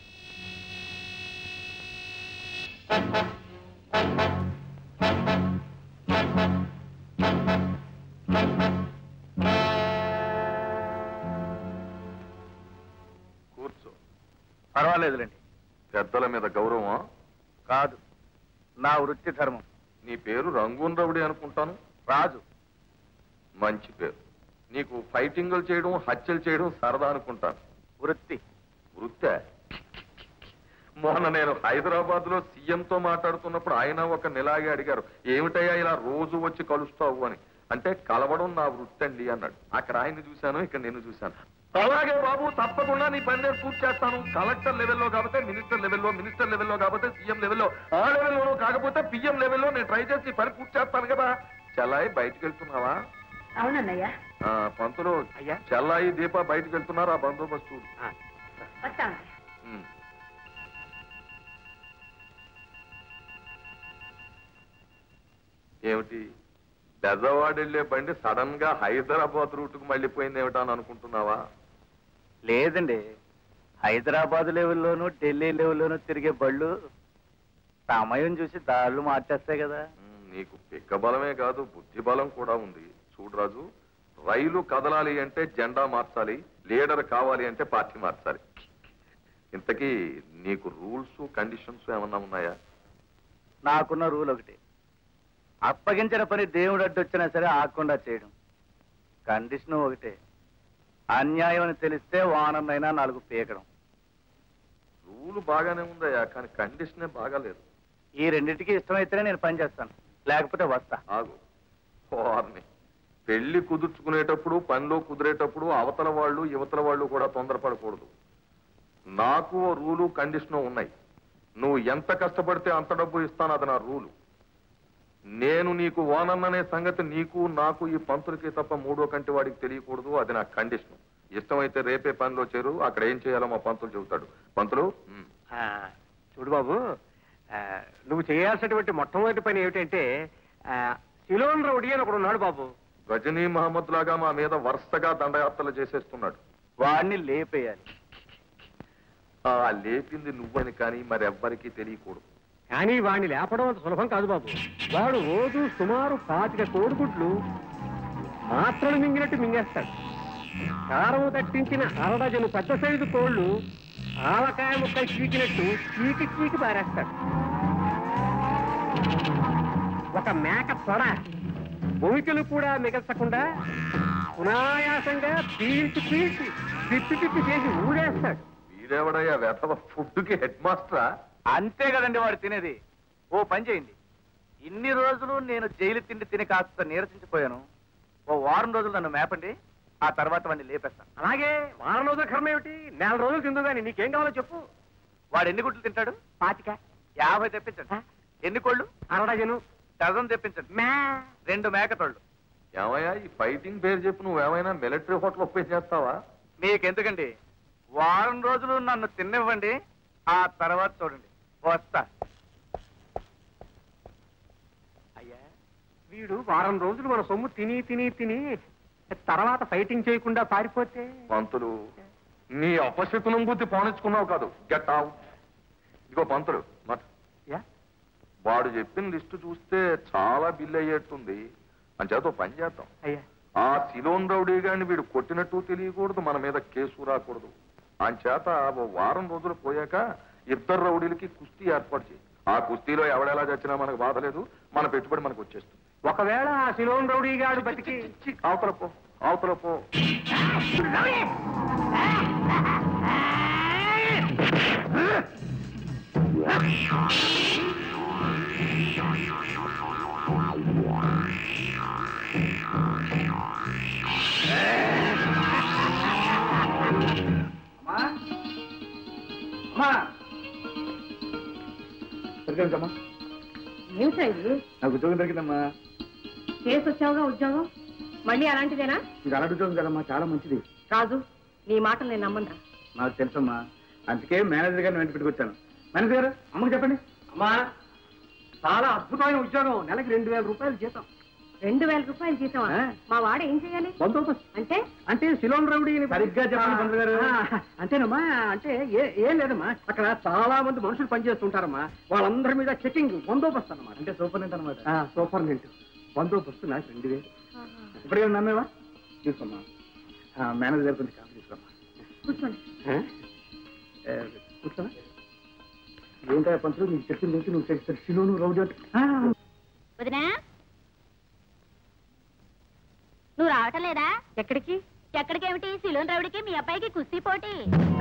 కూర్చో పర్వాలేదులేండి పెద్దల మీద గౌరవమా కాదు నా వృత్తి ధర్మం నీ పేరు రంగూన్ రవుడి అనుకుంటాను రాజు మంచి పేరు నీకు ఫైటింగులు చేయడం హత్యలు చేయడం సరదా అనుకుంటాను వృత్తి వృత్తే మొన్న నేను హైదరాబాద్ లో సీఎంతో మాట్లాడుతున్నప్పుడు ఆయన ఒక నిలాగే అడిగారు ఏమిటయ్యా ఇలా రోజు వచ్చి కలుస్తావు అని అంటే కలవడం నా వృత్తి అండి అన్నాడు అక్కడ ఆయన చూశాను ఇక్కడ నేను చూశాను అలాగే బాబు తప్పకుండా నీ పని నేను పూర్తి చేస్తాను కలెక్టర్ లెవెల్లో కాకపోతే మినిస్టర్ లెవెల్లో మినిస్టర్ లెవెల్లో కాకపోతే సీఎం లెవెల్లో ఆ లెవెల్లోనూ కాకపోతే పిఎం లెవెల్లో నేను ట్రై చేసి ఈ పని పూర్తి చేస్తాను కదా చెల్లాయి బయటికి వెళ్తున్నావా అవునన్నయ్యా ఆ, పంతులు అయ్యా. చెల్లాయి దీప బయటికి వెళ్తున్నారు ఆ బందోబస్తు వస్తాను ఉమ్. ఏమిటి బెజవాడ వెళ్ళే బండి సడన్ గా హైదరాబాద్ రూట్ కు మళ్ళీపోయింది ఏమిటా అని అనుకుంటున్నావా లేదండి హైదరాబాద్ లెవెల్లోనూ ఢిల్లీ లెవెల్లోనూ తిరిగే బళ్ళు సమయం చూసి దారులు మార్చేస్తాయి కదా ఉమ్, నీకు పిక్క బలమే కాదు బుద్ధి బలం కూడా ఉంది చూడు రాజు రైలు కదలాలి అంటే జెండా మార్చాలి లీడర్ కావాలి అంటే పార్టీ మార్చాలి ఇంతకీ నీకు రూల్స్ కండిషన్స్ ఏమన్నా ఉన్నాయా నాకున్న రూల్ ఒకటి అప్పగించిన పని దేవుడు అడ్డు వచ్చినా సరే ఆకుండా చేయడం కండిషన్ ఒకటే అన్యాయం అని తెలిస్తే వానమైనా నాలుగు పీకడం రూల్ బాగానే ఉందయ్యా కానీ కండిషనే బాగాలేదు ఈ రెండింటికి ఇష్టమైతేనే నేను పని చేస్తాను లేకపోతే వస్తా ఆగు వారిని పెళ్లి కుదుర్చుకునేటప్పుడు పనిలో కుదిరేటప్పుడు అవతల వాళ్ళు యువతల వాళ్ళు కూడా తొందరపడకూడదు నాకు ఓ రూలు కండిషను ఉన్నాయి నువ్వు ఎంత కష్టపడితే అంత డబ్బు ఇస్తాను అది నా రూలు నేను నీకు ఓనన్ననే సంగతి నీకు నాకు ఈ పంతులకి తప్ప మూడో కంటి వాడికి తెలియకూడదు అది నా కండిషన్ ఇష్టమైతే రేపే పనిలో చేరు అక్కడ ఏం చేయాలో మా పంతులు చెబుతాడు పంతులు ఉమ్. ఆ, చూడు బాబు ఆ, నువ్వు చేయాల్సినటువంటి మొట్టమొదటి పని ఏమిటంటే ఆ, సిలోన్ రౌడీ అని ఒకడు ఉన్నాడు బాబు గజనీ మహమ్మద్ లాగా మా మీద వరుసగా దండయాత్రలు చేసేస్తున్నాడు వాడిని లేపేయాలి ఆ లేపింది నువ్వని కానీ మరెవ్వరికీ తెలియకూడదు కానీ వాడిని లేపడం అంత సులభం కాదు బాబు వాడు రోజు సుమారు పాతిక కోడిగుడ్లు మాత్రలు మింగినట్టు మింగేస్తాడు కారం తట్టించిన అరడజను పెద్ద సైజు కోళ్లు ఆవకాయ ముక్కలు చీకినట్టు చీకి చీకి పారేస్తాడు ఒక మేక తొడ భూమికలు కూడా మిగల్చకుండా సునాయాసంగా పీల్చి పీల్చి తిప్పి తిప్పి చేసి ఊడేస్తాడు వీడెవడయ్యా వెధవ ఫుడ్కి హెడ్ మాస్టరా అంతే కదండి వాడు తినేది ఓ పని చేయండి ఇన్ని రోజులు నేను జైలు తిండి తిని కాస్త నీరసించిపోయాను ఓ వారం రోజులు నన్ను మేపండి ఆ తర్వాత వాడిని లేపేస్తాను అలాగే వారం రోజుల కర్మ ఏమిటి నెల రోజులు తిందు కానీ నీకేం కావాలో చెప్పు వాడు ఎన్ని గుడ్లు తింటాడు పాతిక యాభై తెప్పించండి ఎన్ని కోళ్ళు అరడజను డజన్ తెప్పించండి రెండు మేకతోళ్ళు ఏమయ్యా ఈ ఫైటింగ్ పేరు చెప్పి నువ్వేమైనా మిలిటరీ హోటల్ ఓపెన్ చేస్తావా మీకెందుకండి వారం రోజులు నన్ను తిన్నివ్వండి ఆ తర్వాత చూడండి వస్తా అయ్యా వీడు వారం రోజులు మన సొమ్ము తిని తిని తిని తర్వాత ఫైటింగ్ చేయకుండా పారిపోతే పంతులు నీ అపశకునం బుద్ధి పోనిచ్చుకున్నావు కాదు గెట్ అవుట్ ఇదిగో పంతులు మట్ యా? వాడు చెప్పిన లిస్టు చూస్తే చాలా బిల్ అయ్యేట్టుంది అంచేత ఓ పని చేద్దాం అయ్యా ఆ సిలోన్ రౌడీ గారిని వీడు కొట్టినట్టు తెలియకూడదు మన మీద కేసు రాకూడదు అంచేత ఓ వారం రోజులు పోయాక ఇద్దరు రౌడీలకి కుస్తీ ఏర్పాటు చేయి ఆ కుస్తీలో ఎవడెలా చచ్చినా మనకు బాధ లేదు మన పెట్టుబడి మనకు వచ్చేస్తుంది ఒకవేళ ఆ సిలోన్ రౌడీ గాడు బతికి చి, అవతల పో అవతల పో సరిగ్గా ఏమిటా ఇది నాకు ఉద్యోగం దొరికిందమ్మా చేసి వచ్చావుగా ఉద్యోగం మళ్ళీ అలాంటిదేనా ఇది అలాంటి ఉద్యోగం కదమ్మా చాలా మంచిది రాజు నీ మాటలు నేను నమ్మనురా నాకు తెలుసమ్మా అందుకే మేనేజర్ గారిని వెంట పెట్టుకొచ్చాను మేనేజర్ గారు అమ్మకి చెప్పండి అమ్మా చాలా అద్భుతమైన ఉద్యోగం నెలకి రెండు వేల రూపాయలు జీతం రెండు వేల రూపాయలు జీతమా ఆ? మా వాడ ఏం చేయాలి బందోబస్తు అంటే అంటే సిలోన్ రౌడీని సరిగ్గా చెప్పండి, పంతులు గారు. ఆ, అంతేనమ్మా అంటే ఏ ఏం లేదమ్మా అక్కడ చాలా మంది మనుషులు పనిచేస్తుంటారమ్మా వాళ్ళందరి మీద చెకింగ్ బందోబస్తు అన్నమాట అంటే సూపరింటెండెంట్ అనమాట ఆ, సూపరింటెండెంట్ బందోబస్తు నాకు రెండు వేలు ఇప్పుడే నమ్మేవా తీసుకోమ్మా ఆ, మేనేజర్ గారు కొంచెం కాఫీ తీసుకోమ్మా కూర్చోండి ఆ? ఏ, కూర్చోనా ఏంటో పంతులు నీకు చెప్పింది ఏంటి నువ్వు చెప్తారు సిలోను రౌడీ అంటే ఆ, వదినా నువ్వు రావటం లేదా ఎక్కడికి ఎక్కడికేమిటి సిలోన్ రౌడికి మీ అబ్బాయికి కుస్తీ పోటీ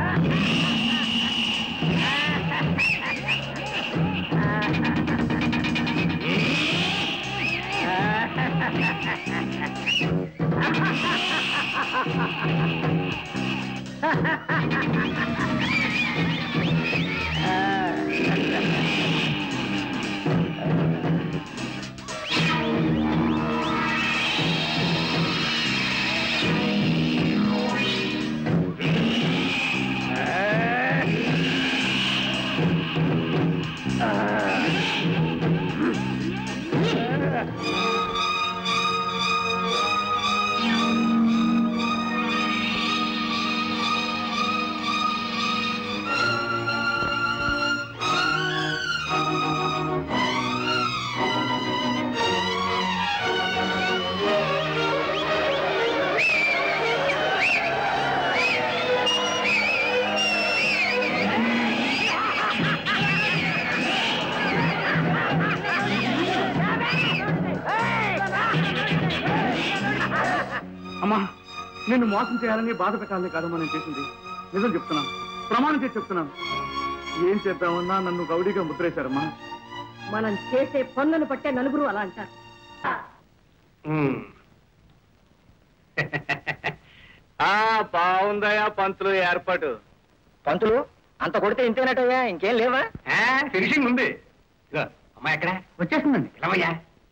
అమ్మా నిన్ను మోసం చేయాలని బాధ పెట్టాలని కాదమ్మా నేను చేసింది నిజం చెప్తున్నాను ప్రమాణం చేసి చెప్తున్నాను ఏం చేద్దామన్నా నన్ను గౌడీగా ముద్రేశారమ్మా మనం చేసే పనులను పట్టే నలుగురు అలా అంటారు బాగుందయా పంతులు ఏర్పాటు పంతులు అంత కొడితే ఇంతేనటయ్యా ఇంకేం లేవా ఫినిషింగ్ ఉంది ఇదిగో, అమ్మాయి ఎక్కడ వచ్చేస్తుందండి ఇలవయ్యా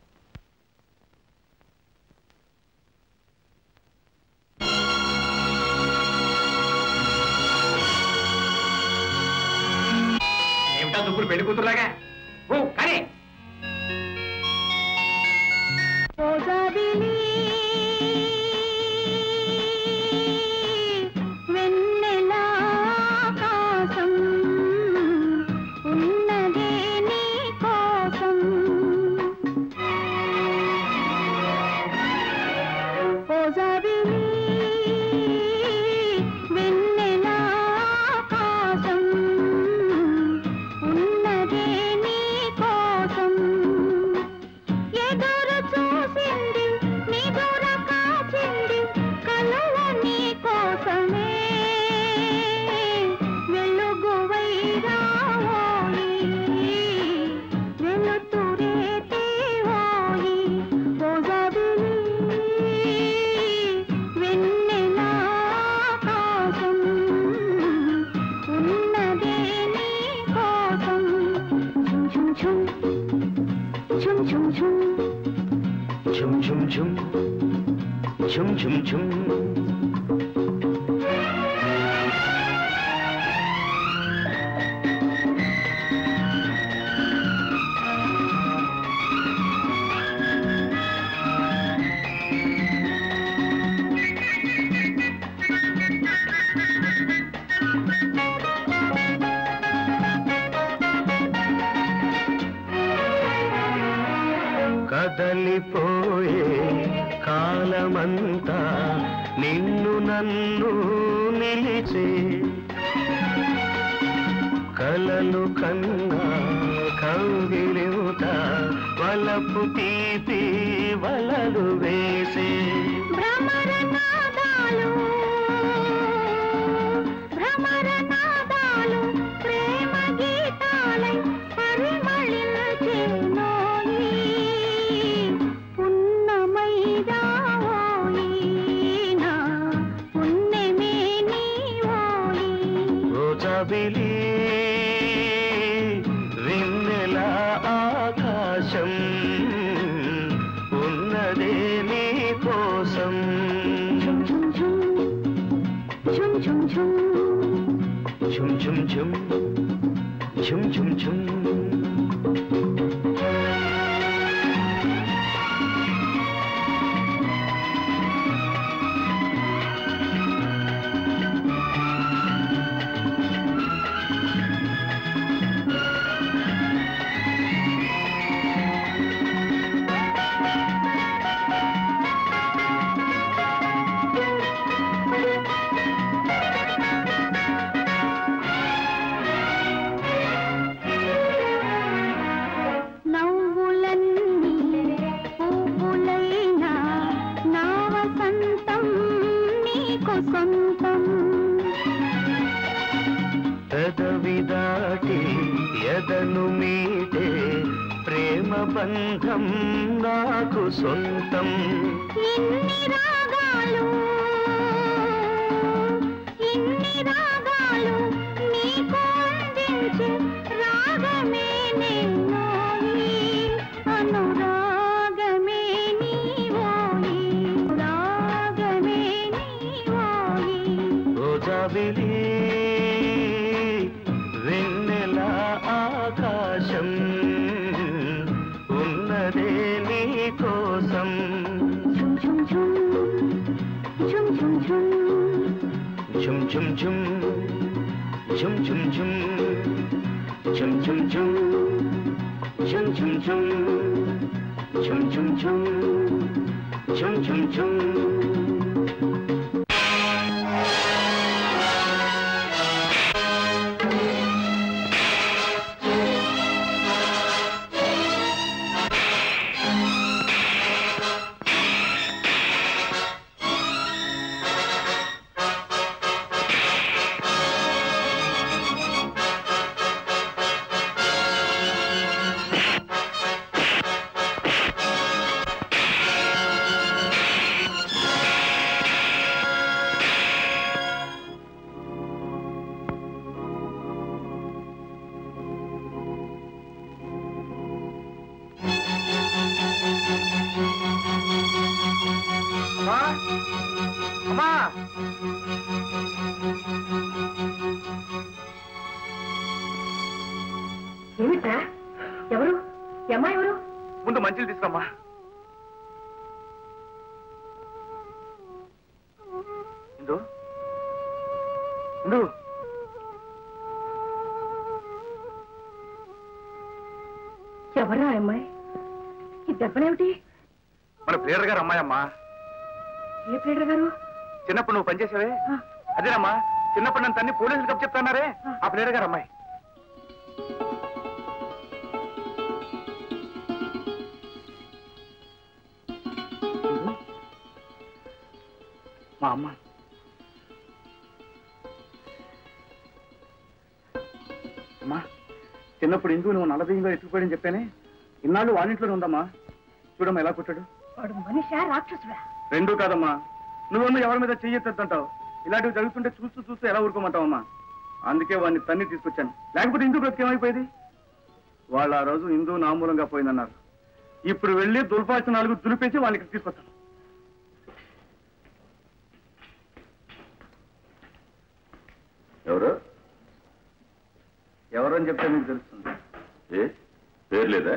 ఏమిటా దుబ్బులు పెళ్లి కూతురులాగా ఓ కానీ వెన్నెలాకాశం ఉన్నదే నీ కోసం ఓజాబిలి వెన్నెలాకాశం ఉన్నదే చుమ్ చుమ్ చుమ్ ఝుమ్ ఝుమ్ ఝుమ్ ఝుమ్ ఝుమ్ ఝుమ్ కదలిపోయే కాలమంతా నిన్ను నన్ను నిలిచే కలలు కన్నా కౌగిలింత వలపు తీపి వలలు వేసే భ్రమర నాదాలు భ్రమర నాదాలు ప్రేమ గీతాలై పరిమళించేనోయి పున్నమైదావోయి నా పుణ్యమే నీవోయి రోజాబిలి వెన్నెల ఆకాశం ఉన్నదే నీ కోసం చుమ్ చుమ్ చుమ్ చుమ్ చుమ్ చుమ్ ఝుమ్ ఝుమ్ ఝుమ్ ఝుమ్ ఝుమ్ ఝుమ్ నవ్వులన్నీ పువ్వులైనా నా వసంతం నీకు సొంతం పెదవి దాటి ఎదను మీటే ప్రేమ బంధం నాకు సొంతం ఇన్ని రాగాలు ఇన్ని రాగాలు నీకు అందించే రాగమే నేనోయి అనురాగమే నీవోయి రాగమే నీవోయి రోజాబిలి వెన్నెల ఆకాశం ఉన్నదే నీ కోసం చుమ్ చుమ్ చుమ్ చుమ్ చుమ్ చుమ్ ఝుమ్ ఝుమ్ ఝుమ్ ఝుమ్ ఝుమ్ ఝుమ్ ఝుమ్ ఝుమ్ ఝుమ్ ఝుమ్ ఝుమ్ ఝుమ్ ఝుమ్ ఝుమ్ ఝుమ్ ఝుమ్ ఝుమ్ ఝుమ్ అమ్మా అమ్మా ఏమిట్రా ఎవరు ఈ అమ్మాయి ఎవరు ముందు మంచిలు తీసుకురమ్మా ఇందు ఇందు ఎవరా ఆ అమ్మాయి ఈ దెబ్బనేమిటి మన ప్లేయర్ గారు అమ్మాయమ్మా ఏ ప్లేడర్ గారు చిన్నప్పుడు నువ్వు పనిచేసావే అదేనమ్మా చిన్నప్పుడు నన్ను తన్ని పోలీసులు కప్పు చెప్తున్నారే ఆ ప్లేయర్ గారు అమ్మాయి మా అమ్మ అమ్మా చిన్నప్పుడు ఇందుకు నువ్వు నలభైగా ఎత్తుకుపోయని చెప్పానే ఇన్నాళ్ళు వానింట్లోనే ఉందమ్మా చూడమ్మా ఎలా కొట్టాడు వాడు మనిషా రాక్షసుడా రెండూ కాదమ్మా నువ్వు ఎవరి మీద చెయ్యొద్దంటావు ఇలాంటివి జరుగుతుంటే చూస్తూ చూస్తూ ఎలా ఊరుకోమంటావమ్మా అందుకే వాడిని తన్ని తీసుకొచ్చాను లేకపోతే ఇందుకు బ్రతికేమైపోయేది వాళ్ళు ఆ రోజు హిందూ నామూలంగా పోయిందన్నారు ఇప్పుడు వెళ్ళి దుల్పాల్సిన నాలుగు దులిపేసి వాళ్ళకి తీసుకొస్తాను ఎవరు ఎవరని చెప్తే మీకు తెలుస్తుంది ఏ పేరు లేదా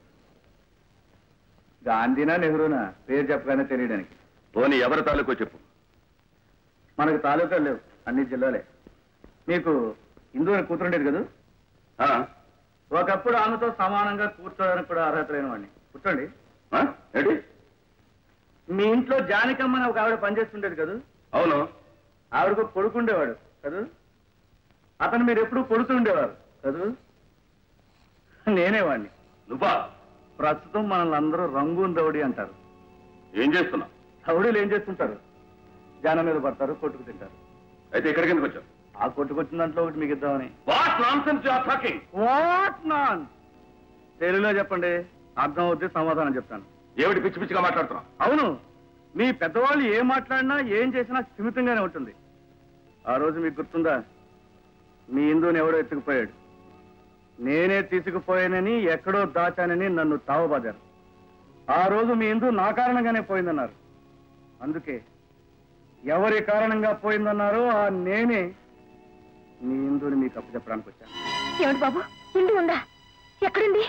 గాంధీనా నెహ్రూనా పేరు చెప్పగానే తెలియడానికి పోనీ ఎవరి తాలూకో చెప్పు మనకు తాలూకాలు లేవు అన్ని జిల్లాలే మీకు హిందూ అని కూతురుండేది కదా ఆ? ఒకప్పుడు ఆమెతో సమానంగా కూర్చోడానికి కూడా అర్హత లేని వాడిని కూర్చోండి ఆ? ఏంటి మీ ఇంట్లో జానికమ్మని ఒక ఆవిడ పనిచేస్తుండేది కదా అవును ఆవిడకు కొడుకుండేవాడు కదూ అతను మీరు ఎప్పుడు కొడుతూ ఉండేవారు కదూ నేనే వాడిని నువ్వా ప్రస్తుతం మనల్ని అందరూ రంగూన్ రౌడీ అంటారు ఏం చేస్తున్నావు రౌడీలు ఏం చేస్తుంటారు జనం మీద పడతారు కొట్టుకు తింటారు అయితే ఇక్కడికి ఎందుకు వచ్చావు ఆ కొట్టుకొచ్చిన దాంట్లో ఒకటి మీకు ఇద్దామని what nonsense you are talking what నాన్ తెలుగులో చెప్పండి అర్థం అవుద్ది సమాధానం చెప్తాను ఏమిటి పిచ్చి పిచ్చిగా మాట్లాడుతున్నావు అవును మీ పెద్దవాళ్ళు ఏం మాట్లాడినా ఏం చేసినా స్థిమితంగానే ఉంటుంది ఆ రోజు మీకు గుర్తుందా మీ హిందువుని ఎవడో ఎత్తుకుపోయాడు నేనే తీసుకుపోయానని ఎక్కడో దాచానని నన్ను తావబాదారు ఆ రోజు మీ హిందూ నా కారణంగానే పోయిందన్నారు అందుకే ఎవరి కారణంగా పోయిందన్నారో ఆ నేనే మీ హిందువుని మీకు అప్పచెప్పడానికి వచ్చాను ఏమిటి బాబు ఇంటి ఉందా ఎక్కడుంది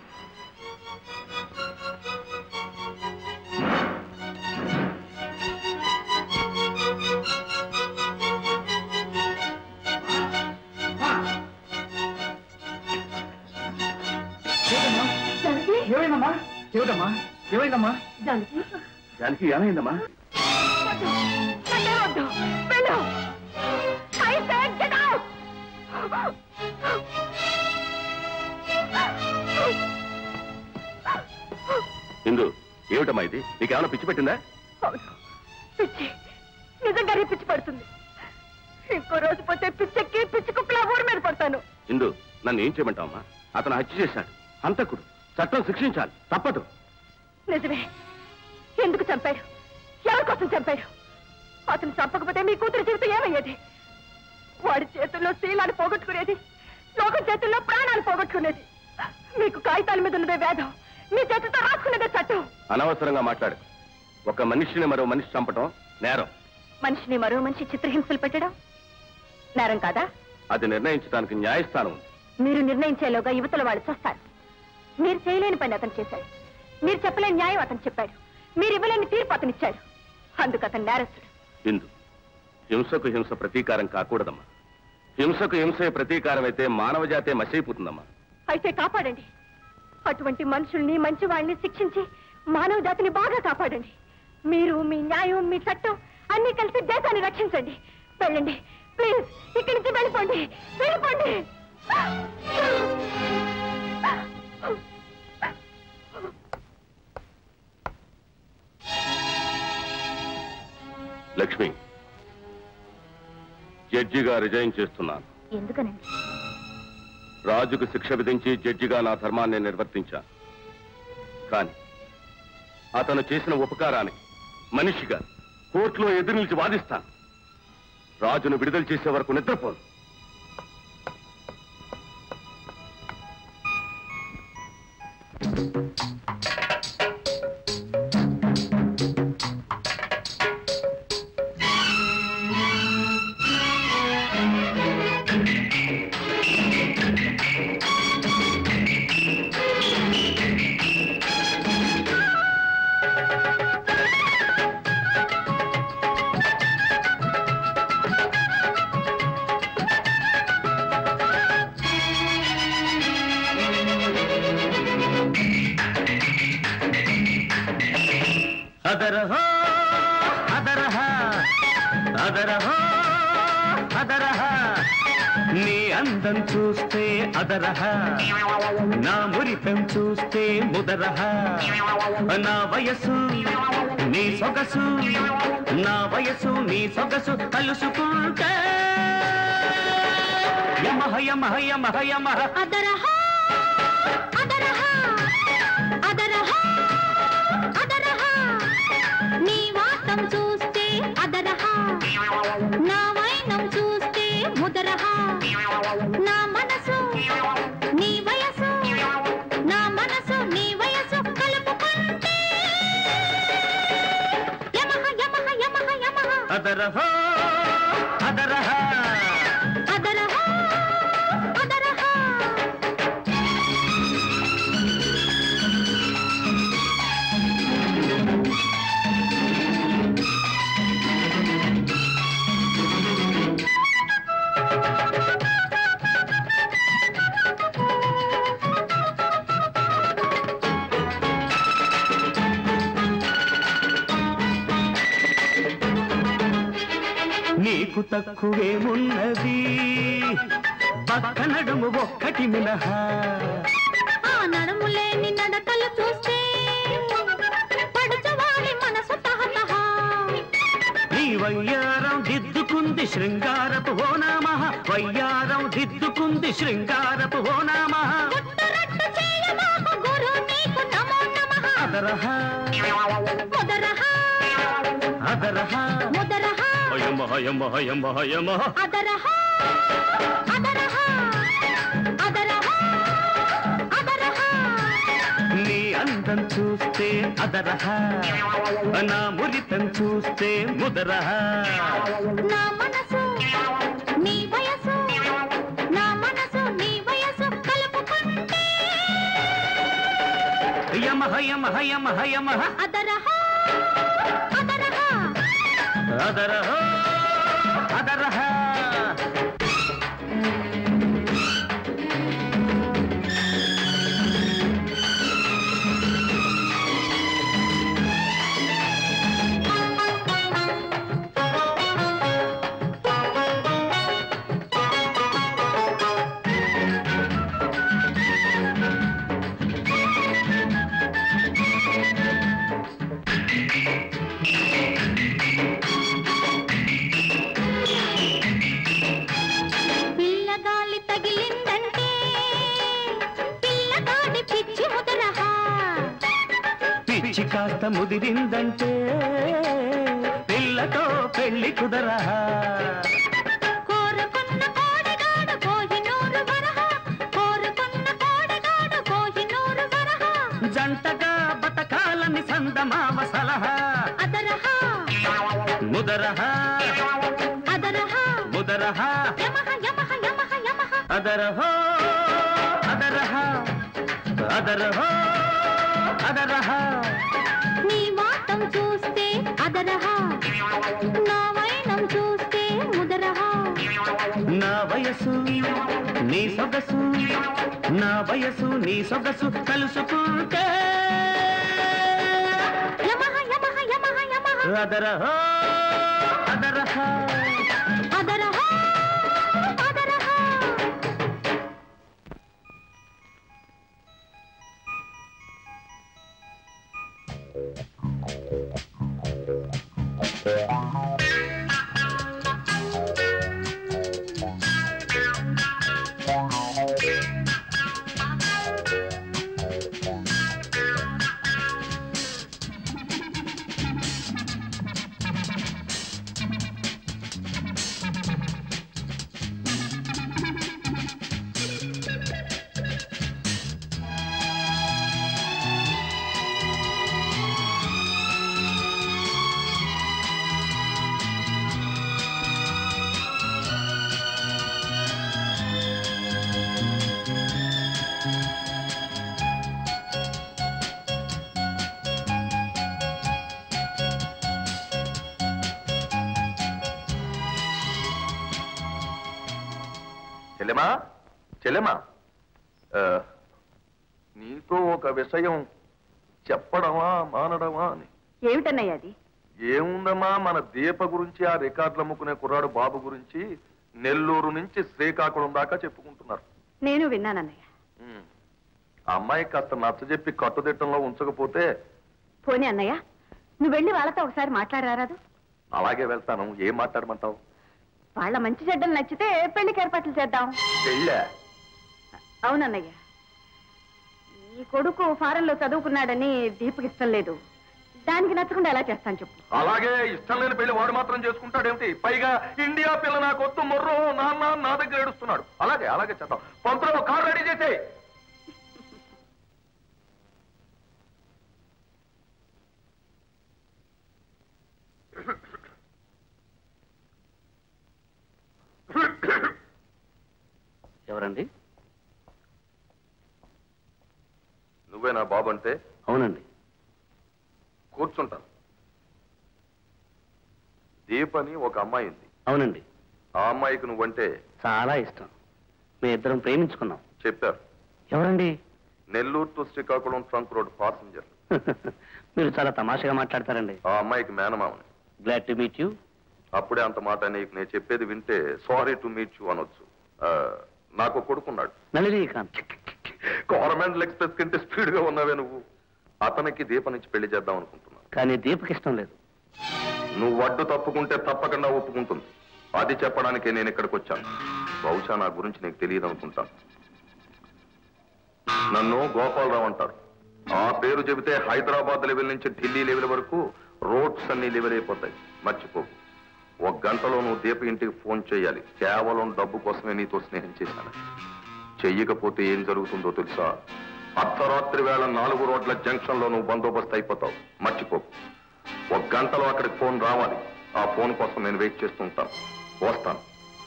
ఏమైందమ్మా ఏమిటమ్మా ఏమైందమ్మా జానకి దానికి ఏమైందమ్మా వద్దు నాకే వద్దు వెళ్ళు I said get out! ఇందు ఏమిటమ్మా ఇది నీకేమైనా పిచ్చి పెట్టిందా అవును పిచ్చి నిజంగానే పిచ్చి పడుతుంది ఇంకో రోజు పోతే పిచ్చెక్కి పిచ్చి కుక్కలా ఊరి మీద పడతాను ఇందు నన్ను ఏం చేయమంటావమ్మా అతను హత్య చేశాడు హంతకుడు చట్టం శిక్షించాలి తప్పదు నిజమే ఎందుకు చంపాడు ఎవరి కోసం చంపాడు అతను చంపకపోతే మీ కూతురు జీవితం ఏమయ్యేది వాడి చేతుల్లో శీలాన్ని పోగొట్టుకునేది లోకం చేతుల్లో ప్రాణాలు పోగొట్టుకునేది మీకు కాగితాల మీద ఉన్నదే వేదం మీ చేతితో రాసుకునేదే చట్టం అనవసరంగా మాట్లాడు ఒక మనిషిని మరో మనిషి చంపటం నేరం మనిషిని మరో మనిషి చిత్రహింసలు పెట్టడం నేరం కాదా అది నిర్ణయించడానికి న్యాయస్థానం ఉంది మీరు నిర్ణయించేలోగా యువతల వాళ్ళు చేస్తారు మీరు చేయలేని పని అతను చేశాడు మీరు చెప్పలేని న్యాయం అతను చెప్పాడు మీరు ఇవ్వలేని తీర్పు అతను ఇచ్చాడు అందుకు అతను నేరస్తుడు ఇందు హింసకు హింస ప్రతీకారం కాకూడదమ్మా హింసకు హింసే ప్రతీకారం అయితే మానవ జాతే మసైపోతుందమ్మా అయితే కాపాడండి అటువంటి మనుషుల్ని మంచి వాళ్ళని శిక్షించి మానవ జాతిని బాగా కాపాడండి మీరు మీ న్యాయం మీ చట్టం అన్ని కలిసి దేశాన్ని రక్షించండి వెళ్ళండి ప్లీజ్ ఇక్కడి నుంచి వెళ్ళిపోండి వెళ్ళిపోండి లక్ష్మి జడ్జిగా రిజైన్ చేస్తున్నాను ఎందుకనండి రాజుకు శిక్ష విధించి జడ్జిగా నా ధర్మాన్ని నిర్వర్తించాను కానీ అతను చేసిన ఉపకారానికి మనిషిగా కోర్టులో ఎదురు నిలిచి వాదిస్తాను రాజును విడుదల చేసే వరకు నిద్రపోను అదరహో అదరహ అదరహో అదరహ నీ అందం చూస్తే అదరహ నా మురిపెం చూస్తే ముదరహ నా వయసు నీ సొగసు నా వయసు నీ సొగసు కలుసుకుంటే యమహ యమహ యమహ యమహ అదరహ అదరహ అదరహ అదరహ నీ వాటం చూస్తే అదరహ నా వైనం చూస్తే ముదరహ నా మనసు నీ వయసు అదరహో అదరహ అదరహా అదరహా నీకు తక్కువేమున్నది పక్క నడుము ఒక్కటి మినహా ఆ నడుము లేని నడకలు చూస్తే పడుచువాడి మనసు తహతహా నీ వయ్యారం దిద్దుకుంది శృంగారపు ఓనామహ వయ్యారం దిద్దుకుంది శృంగారపు ఓనామహ గుట్టురట్టు చేయమాకు గురు నీకు నమో నమః అదరహ ముదరహ అదరహ ముదరహ హయమ హయమ హయమ హయమ అదరహ అదరహ అదరహ అదరహ నీ అందం చూస్తే అదరహ నా మురితం చూస్తే ముదరహ నా మనసు నీ వయసు నా మనసు నీ వయసు కలుపుకుంటే యమ హయమ హయమ హయమ అదరహ అదరహ అదరహ అదరహ పిల్లగాలి తగిలిందంటే పిల్లగాడి పిచ్చి ముదరహ పిచ్చి కాస్త ముదిరిందంటే పిల్లతో పెళ్లి కుదరహ కోరుకున్న కోడగాడు కోహినూరు వరహ కోరుకున్న కోడగాడు కోహినూరు వరహ జంటగా బతకాలని సందమామ సలహా అదరహ ముదరహ అదరహ ముదరహ యమహ యమహ యమహ యమహ అదరహో అదరహ అదరహో అదరహ నీ వాటం చూస్తే అదరహ నా వైనం చూస్తే ముదరహ నా వయసు నీ సొగసు నా వయసు నీ సొగసు కలుసుకుంటే యమహ యమహ యమహ యమహ అదరహో అదరహ అదరహ అదరహ చెల్లెమా చెల్లెమా ఆ, నీతో ఒక విషయం చెప్పడమా మానడమా అని ఏమిటన్నయ్య అది ఏముందమ్మా మన దీప గురించి ఆ రికార్డులు అమ్ముకునే కుర్రాడు బాబు గురించి నెల్లూరు నుంచి శ్రీకాకుళం దాకా చెప్పుకుంటున్నారు నేను విన్నానన్నయ్య ఉమ్. ఆ అమ్మాయి కాస్త నచ్చజెప్పి కట్టుదిట్టంలో ఉంచకపోతే పోనీ అన్నయ్య నువ్వు వెళ్ళి వాళ్ళతో ఒకసారి మాట్లాడరాదు అలాగే వెళ్తాను ఏం మాట్లాడమంటావు వాళ్ళ మంచి చెడ్డలు నచ్చితే పెళ్లికి ఏర్పాట్లు చేద్దాం పెళ్ళా అవునన్నయ్య ఈ కొడుకు ఫారెన్లో చదువుకున్నాడని దీపకి ఇష్టం లేదు దానికి నచ్చకుండా ఎలా చేస్తాను చెప్పు అలాగే ఇష్టం లేని పెళ్లి వాడు మాత్రం చేసుకుంటాడేమిటి పైగా ఇండియా పిల్ల నాకు వద్దు మొర్రో నాన్న నా దగ్గర ఏడుస్తున్నాడు అలాగే అలాగే చేద్దాం పంతులు కార్ రెడీ చేసే నా బాబు అంటే అవునండి కూర్చుంటాను దీపని ఒక అమ్మాయి ఉంది అవునండి ఆ అమ్మాయికి నువ్వంటే చాలా ఇష్టం మీ ఇద్దరం ప్రేమించుకున్నాం చెప్పారు ఎవరండి Nellore to Srikakulam trunk road passenger మీరు చాలా తమాషగా మాట్లాడతారండి ఆ అమ్మాయికి మేనమామని గ్లాడ్ టు మీట్ యూ అప్పుడే అంత మాట నీకు నేను చెప్పేది వింటే సారీ టు మీట్ యూ అనొచ్చు ఆ, నాకు కొడుకున్నాడు నళినీకాంత్ గవర్నమెంట్ ఎక్స్ప్రెస్ కంటే స్పీడ్ గా ఉన్నావే నువ్వు అతనికి దీప నుంచి పెళ్లి చేద్దాం అనుకుంటున్నాను కానీ దీపకి ఇష్టం లేదు నువ్వు అడ్డు తప్పుకుంటే తప్పకుండా ఒప్పుకుంటుంది అది చెప్పడానికే నేను ఇక్కడికి వచ్చాను బహుశా నా గురించి నీకు తెలియదు అనుకుంటాను నన్ను గోపాలరావు అంటారు ఆ పేరు చెబితే హైదరాబాద్ లెవెల్ నుంచి ఢిల్లీ లెవెల్ వరకు రోడ్స్ అన్ని లెవెల్ అయిపోతాయి మర్చిపోకు ఒక గంటలో నువ్వు దీప ఇంటికి ఫోన్ చేయాలి కేవలం డబ్బు కోసమే నీతో స్నేహం చేశాను చెయ్యకపోతే ఏం జరుగుతుందో తెలుసా అర్ధరాత్రి వేళ నాలుగు రోడ్ల జంక్షన్ లో నువ్వు బందోబస్తు అయిపోతావు మర్చిపోకు ఒక గంటలో అక్కడికి ఫోన్ రావాలి ఆ ఫోన్ కోసం నేను వెయిట్ చేస్తుంటాను వస్తాను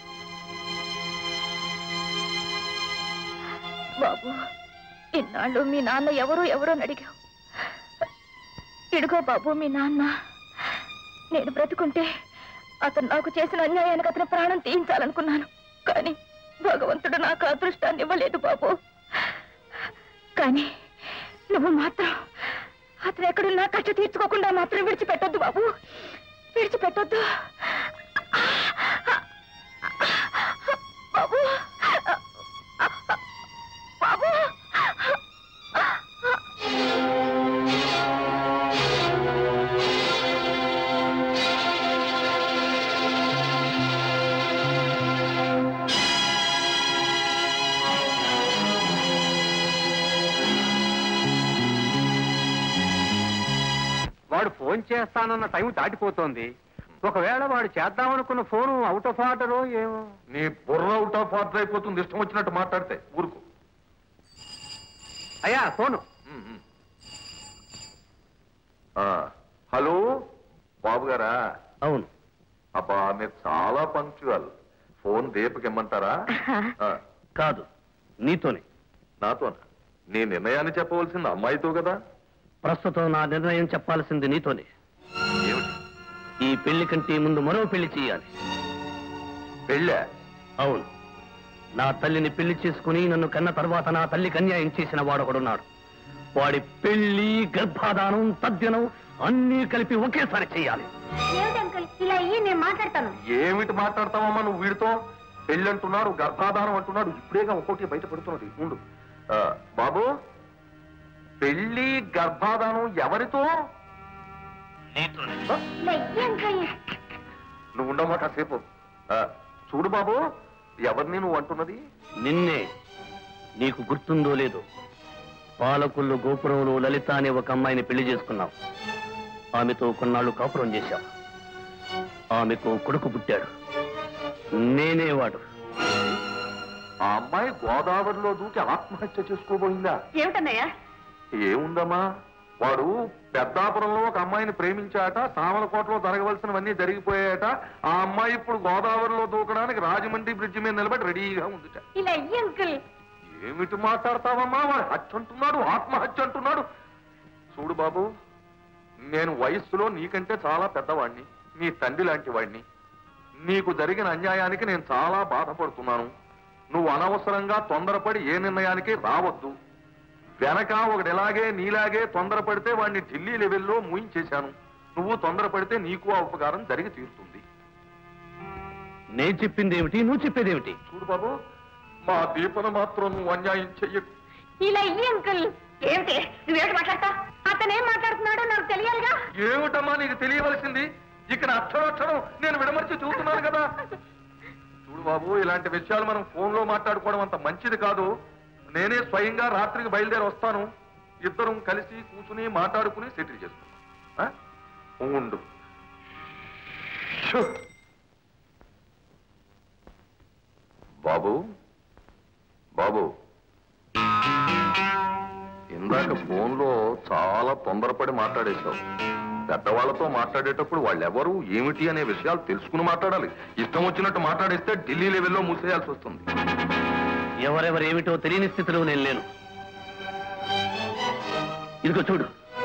బాబు ఇన్నాళ్ళు మీ నాన్న ఎవరు ఎవరో అని అడిగావు ఇడుగో బాబు మీ నాన్న నేను బ్రతుకుంటే అతను నాకు చేసిన అన్యాయానికి అతని ప్రాణం తీయించాలనుకున్నాను కానీ భగవంతుడు నాకు అదృష్టాన్ని ఇవ్వలేదు బాబు కానీ నువ్వు మాత్రం అతను ఎక్కడున్నా కష్ట తీర్చుకోకుండా మాత్రం విడిచిపెట్టొద్దు బాబు విడిచిపెట్టొద్దు బాబు బాబు వాడు ఫోన్ చేస్తానన్న టైం దాటిపోతోంది ఒకవేళ వాడు చేద్దామనుకున్న ఫోను అవుట్ ఆఫ్ ఆర్డర్ ఏమో నీ బుర్ర అవుట్ ఆఫ్ ఆర్డర్ అయిపోతుంది ఇష్టం వచ్చినట్టు మాట్లాడితే ఊరుకు అయ్యా ఫోను ఉమ్, ఉమ్. ఆ, హలో బాబు గారా అవును అబ్బా మీరు చాలా పంక్చువల్ ఫోన్ దీపకి ఇమ్మంటారా ఆ, కాదు నీతోనే నాతోనా నీ నిర్ణయాన్ని చెప్పవలసింది అమ్మాయితో కదా ప్రస్తుతం నా నిర్ణయం చెప్పాల్సింది నీతోనే ఏమిటి ఈ పెళ్లి కంటే ముందు మరో పెళ్లి చేయాలి పెళ్ళా అవును నా తల్లిని పెళ్లి చేసుకుని నన్ను కన్న తర్వాత నా తల్లికి అన్యాయం చేసిన వాడొకడున్నాడు వాడి పెళ్లి గర్భాధానం తద్దినం అన్నీ కలిపి ఒకేసారి చేయాలి ఏమిటి ఇలా అయ్యి నేను మాట్లాడతాను ఏమిటి మాట్లాడతావమ్మా నువ్వు వీడితో పెళ్ళి అంటున్నాడు గర్భాధానం అంటున్నాడు ఇప్పుడేగా ఒక్కోటి బయట పడుతున్నది ఉండు ఆ, బాబు పెళ్లి గర్భాధానం ఎవరితో ఆ, ఇలా అయ్యి అంకుల్ నువ్వు ఉండమ్మా కాసేపు ఆ, చూడు బాబు ఎవరిని నువ్వు అంటున్నది నిన్నే నీకు గుర్తుందో లేదో పాలకుళ్ళు గోపురంలో లలిత అనే ఒక అమ్మాయిని పెళ్లి చేసుకున్నావు ఆమెతో కొన్నాళ్ళు కాపురం చేశావు ఆమెకు కొడుకు పుట్టాడు నేనే వాడు ఆ అమ్మాయి గోదావరిలో దూకి ఆత్మహత్య చేసుకోబోయిందా ఏమిటన్నయ్యా ఏముందమ్మా వాడు పెద్దాపురంలో ఒక అమ్మాయిని ప్రేమించాట సామలకోటలో జరగవలసినవన్నీ జరిగిపోయాట ఆ అమ్మాయి ఇప్పుడు గోదావరిలో దూకడానికి రాజమండ్రి బ్రిడ్జి మీద నిలబడి రెడీగా ఉందిట ఇలా అయ్యి అంకుల్ ఏమిటి మాట్లాడతావమ్మా వాడు హత్య అంటున్నాడు ఆత్మహత్య అంటున్నాడు చూడు బాబు నేను వయస్సులో నీకంటే చాలా పెద్దవాణ్ణి నీ తండ్రి లాంటి వాడిని నీకు జరిగిన అన్యాయానికి నేను చాలా బాధపడుతున్నాను నువ్వు అనవసరంగా తొందరపడి ఏ నిర్ణయానికి రావద్దు వెనక ఒకటి ఇలాగే నీలాగే తొందరపడితే వాడిని ఢిల్లీ లెవెల్లో మూయించేశాను నువ్వు తొందరపడితే నీకు ఆ ఉపకారం జరిగి తీరుతుంది నేను చెప్పింది ఏమిటి నువ్వు చెప్పేదేమిటి చూడు బాబు మా దీపన మాత్రం నువ్వు అన్యాయం చెయ్యకు ఇలా అయ్యి అంకుల్ ఏమిటి నువ్వేమిటి మాట్లాడతా అతను ఏం మాట్లాడుతున్నాడో నాకు తెలియాలిగా ఏమిటమ్మా నీకు తెలియవలసింది ఇక్కడ అక్షరాక్షరం నేను విడమర్చి చూస్తున్నాను కదా చూడు బాబు ఇలాంటి విషయాలు మనం ఫోన్ లో మాట్లాడుకోవడం అంత మంచిది కాదు నేనే స్వయంగా రాత్రికి బయలుదేరి వస్తాను ఇద్దరం కలిసి కూర్చుని మాట్లాడుకుని సెటిల్ చేసుకుంటాం ఆ? ఉండు షూ. బాబు బాబు ఇందాక ఫోన్లో చాలా తొందరపడి మాట్లాడేశావు పెద్దవాళ్లతో మాట్లాడేటప్పుడు వాళ్ళెవరు ఏమిటి అనే విషయాలు తెలుసుకుని మాట్లాడాలి ఇష్టం వచ్చినట్టు మాట్లాడేస్తే ఢిల్లీ లెవెల్లో మూసేయాల్సి వస్తుంది ఎవరెవరేమిటో తెలియని స్థితిలో నేను లేను ఇదిగో చూడు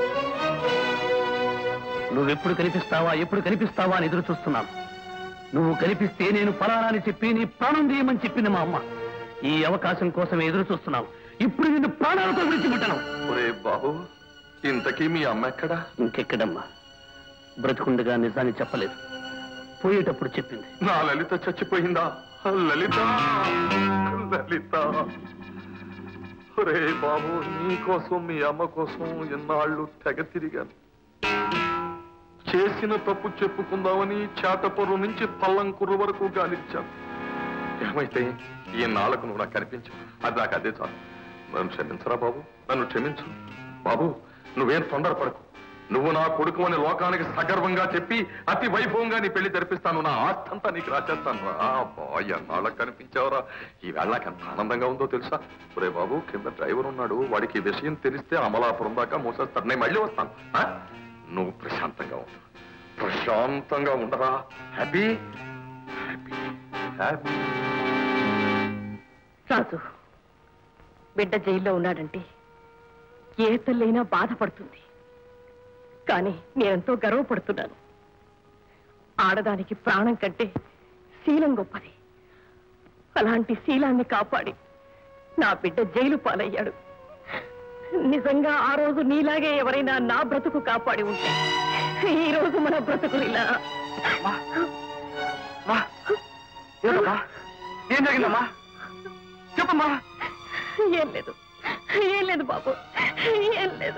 నువ్వెప్పుడు కనిపిస్తావా ఎప్పుడు కనిపిస్తావా అని ఎదురు చూస్తున్నాను నువ్వు కనిపిస్తే నేను ఫలానా అని చెప్పి నీ ప్రాణం తీయమని చెప్పింది మా అమ్మ ఈ అవకాశం కోసమే ఎదురు చూస్తున్నావు ఇప్పుడు నిన్ను ప్రాణాలతో విడిచిపెట్టను ఒరే బాబు ఇంతకీ మీ అమ్మ ఎక్కడా ఇంకెక్కడమ్మా బ్రతుకుండగా నిజాన్ని చెప్పలేదు పోయేటప్పుడు చెప్పింది నా లలిత చచ్చిపోయిందా లలిత లలిత ఒరే బాబు నీ కోసం మీ అమ్మ కోసం ఎన్నాళ్ళు తెగ తిరిగాను చేసిన తప్పు చెప్పుకుందామని చేటపొరు నుంచి పల్లంకుర్రు వరకు గాలిచ్చాను ఏమైతే ఈ నాళ్ళకు నువ్వు నాకు కనిపించు అది నాకు అదే చాలు నన్ను క్షమించరా బాబు నన్ను క్షమించు బాబు నువ్వేం తొందరపడకు నువ్వు నా కొడుకు అని లోకానికి సగర్వంగా చెప్పి అతి వైభవంగా నీ పెళ్లి జరిపిస్తాను నా ఆస్తంతా నీకు రాసేస్తాను రా బాయ్ అన్నాళ్ళకి కనిపించావురా ఈ వేళ నాకు ఎంత ఆనందంగా ఉందో తెలుసా ఒరే బాబు కింద డ్రైవర్ ఉన్నాడు వాడికి ఈ విషయం తెలిస్తే అమలాపురం దాకా మోసేస్తాడు నేను మళ్ళీ వస్తాను ఆ? నువ్వు ప్రశాంతంగా ఉండు ప్రశాంతంగా ఉండరా హ్యాపీ హ్యాపీ హ్యాపీ రాజు బిడ్డ జైల్లో ఉన్నాడంటే ఏ తల్లైనా బాధపడుతుంది కానీ నేనెంతో గర్వపడుతున్నాను ఆడదానికి ప్రాణం కంటే శీలం గొప్పది అలాంటి శీలాన్ని కాపాడి నా బిడ్డ జైలు పాలయ్యాడు నిజంగా ఆ రోజు నీలాగే ఎవరైనా నా బ్రతుకు కాపాడి ఉంటే ఈ రోజు మన బ్రతుకులు ఇలా ఏంటమ్మా ఏం జరిగిందమ్మా చెప్పమ్మా ఏం లేదు ఏం లేదు బాబు ఏం లేదు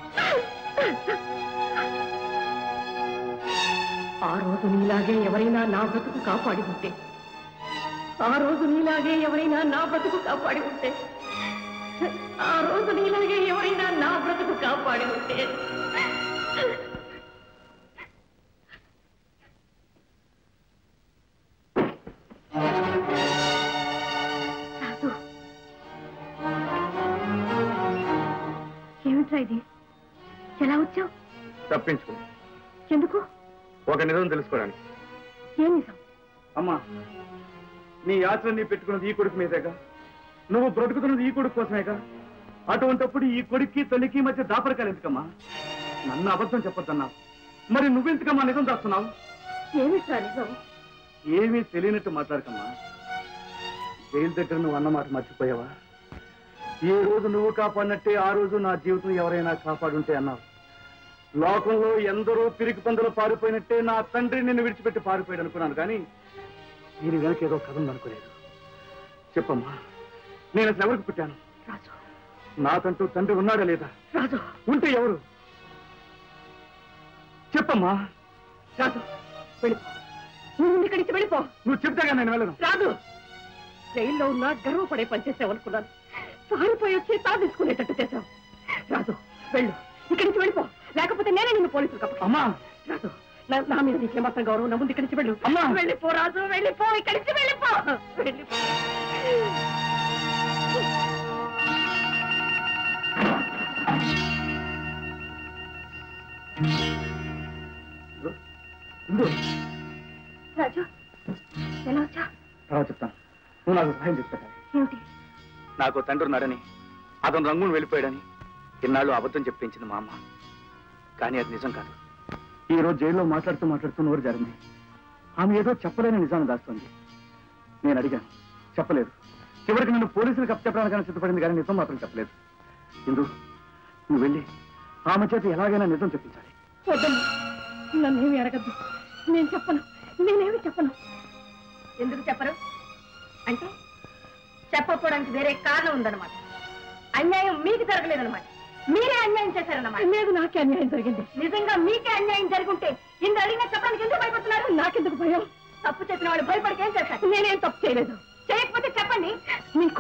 ఆ రోజు నీలాగే ఎవరైనా నా బ్రతుకు కాపాడి ఉంటే ఆ రోజు నీలాగే ఎవరైనా నా బ్రతుకు కాపాడి ఉంటే ఆ రోజు నీలాగే ఎవరైనా నా బ్రతుకు కాపాడి ఉంటే రాజు ఏమిట్రా ఇది ఎలా వచ్చావు తప్పించుకుని ఎందుకు ఒక నిజం తెలుసుకోవడానికి ఏం నిజం అమ్మా నీ యాత్రని పెట్టుకున్నది ఈ కొడుకు మీదేగా నువ్వు బ్రతుకుతున్నది ఈ కొడుకు కోసమేగా అటువంటప్పుడు ఈ కొడుక్కి తల్లికి మధ్య దాపరకాలు ఎందుకమ్మా నన్ను అబద్ధం చెప్పొద్దన్నావు మరి నువ్వెందుకమ్మా నిజం దాస్తున్నావు ఏమిట్రా నిజం ఏమీ తెలియనట్టు మాట్లాడకమ్మా జైలు దగ్గర నువ్వు అన్నమాట మర్చిపోయావా ఏ రోజు నువ్వు కాపాడినట్టే ఆ రోజు నా జీవితం ఎవరైనా కాపాడుంటే అన్నావు లోకంలో ఎందరో పిరికి పందులు పారిపోయినట్టే నా తండ్రి నిన్ను విడిచిపెట్టి పారిపోయాడు అనుకున్నాను కానీ దీని వెనక ఏదో కథ ఉందనుకోలేదు చెప్పమ్మా నేను అసలు ఎవరికి పుట్టాను రాజు నాకంటూ తండ్రి ఉన్నాడా లేదా రాజు ఉంటే ఎవరు చెప్పమ్మా రాజు వెళ్ళిపో నువ్వు ఇక్కడి నుంచి వెళ్ళిపో నువ్వు చెప్తాగా నేను వెళ్ళను రాజు జైల్లో ఉన్నా గర్వపడే పనిచేసావనుకున్నాను పారిపోయి వచ్చి సాధించుకునేటట్టు చేశావు రాజు వెళ్ళు ఇక్కడి నుంచి వెళ్ళిపో లేకపోతే నేనే నిన్ను పోలీసులు కప్ప అమ్మా రాజు నా నా మీద నీకే మాత్రం గౌరవం నా ముందు ఇక్కడి నుంచి వెళ్ళు అమ్మా! వెళ్ళిపో రాజు వెళ్ళిపో ఇక్కడి నుంచి వెళ్ళిపో వెళ్ళిపో ఇందు రాజు ఎలా వచ్చా తర్వాత చెప్తాను నువ్వు నాకు సహాయం చేసి పెట్టాలి ఏమిటి నాకు తండ్రి ఉన్నాడని అతను రంగును వెళ్ళిపోయాడని ఇన్నాళ్ళు అబద్ధం చెప్పించింది మా అమ్మ కానీ అది నిజం కాదు ఈ రోజు జైల్లో మాట్లాడుతూ మాట్లాడుతూ నోరు జరిగింది ఆమె ఏదో చెప్పలేని నిజాన్ని దాస్తుంది నేను అడిగాను చెప్పలేదు చివరికి నన్ను పోలీసులకు అప్పచెప్పడానికి సిద్ధపడింది కానీ నిజం మాత్రం చెప్పలేదు ఇందు నువ్వు వెళ్ళి ఆమె చేత ఎలాగైనా నిజం చెప్పించాలి వద్దమ్మా నన్నేమి అడగద్దు నేను చెప్పను నేనేమి చెప్పను ఎందుకు చెప్పరు అంటే చెప్పకపోవడానికి వేరే కారణం ఉందన్నమాట అన్యాయం మీకు జరగలేదన్నమాట మీరే అన్యాయం చేశారన్నమాట లేదు నాకే అన్యాయం జరిగింది నిజంగా మీకే అన్యాయం జరుగుంటే ఇంత అడిగినా చెప్పడానికి ఎందుకు భయపడుతున్నారు నాకెందుకు భయం తప్పు చెప్పిన వాళ్ళు భయపడికి ఏం చేస్తారు నేనేం తప్పు చేయలేదు చేయకపోతే చెప్పండి నీకు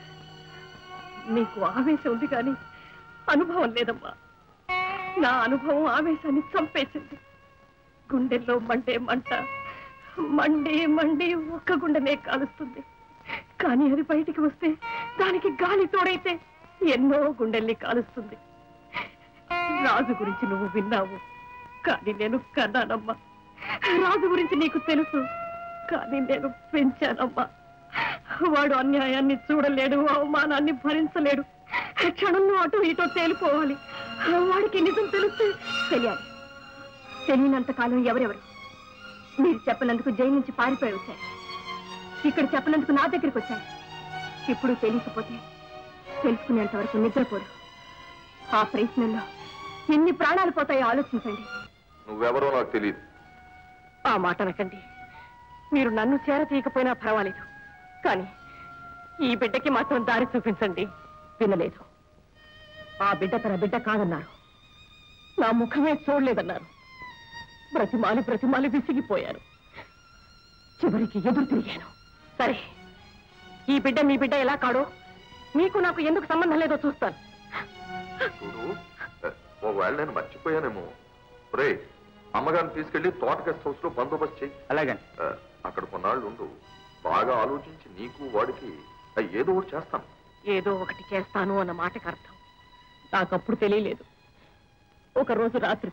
నీకు ఆవేశం ఉంది కానీ అనుభవం లేదమ్మా నా అనుభవం ఆవేశాన్ని చంపేసింది గుండెల్లో మండే మంట మండి మండి ఒక్క గుండెనే కాలుస్తుంది కానీ అది బయటికి వస్తే దానికి గాలి తోడైతే ఎన్నో గుండెల్ని కాలుస్తుంది రాజు గురించి నువ్వు విన్నావు కానీ నేను కన్నానమ్మా రాజు గురించి నీకు తెలుసు కానీ నేను పెంచానమ్మా వాడు అన్యాయాన్ని చూడలేడు అవమానాన్ని భరించలేడు క్షణంలో అటు ఇటో తేలిపోవాలి వాడికి నిజం తెలిస్తే తెలియాలి తెలియనంత కాలం ఎవరెవరు మీరు చెప్పనందుకు జైలు నుంచి పారిపోయి వచ్చారు ఇక్కడ చెప్పనందుకు నా దగ్గరికి వచ్చారు ఇప్పుడు తెలియకపోతే తెలుసుకునేంత వరకు నిద్రపోరు ఆ ప్రయత్నంలో ఎన్ని ప్రాణాలు పోతాయో ఆలోచించండి నువ్వెవరో నాకు తెలియదు ఆ మాట అనకండి మీరు నన్ను చేర తీయకపోయినా పర్వాలేదు కానీ ఈ బిడ్డకి మాత్రం దారి చూపించండి వినలేదు ఆ బిడ్డ తన బిడ్డ కాదన్నారు నా ముఖమే చూడలేదన్నారు బ్రతిమాలి బ్రతిమాలి విసిగిపోయాను చివరికి ఎదురు తిరిగాను సరే ఈ బిడ్డ మీ బిడ్డ ఎలా కాడో మీకు నాకు ఎందుకు సంబంధం లేదో చూస్తాను చూడు ఏ, ఒకవేళ నేను మర్చిపోయానేమో రే అమ్మగారిని తీసుకెళ్లి తోట గెస్ట్ హౌస్ లో బందోబస్తు చెయ్యి అలాగే ఏ, అక్కడ కొన్నాళ్ళు ఉండు బాగా ఆలోచించి నీకు వాడికి ఆ, ఏదో ఒకటి చేస్తాను ఏదో ఒకటి చేస్తాను అన్న మాటకు అర్థం నాకప్పుడు తెలియలేదు ఒక రోజు రాత్రి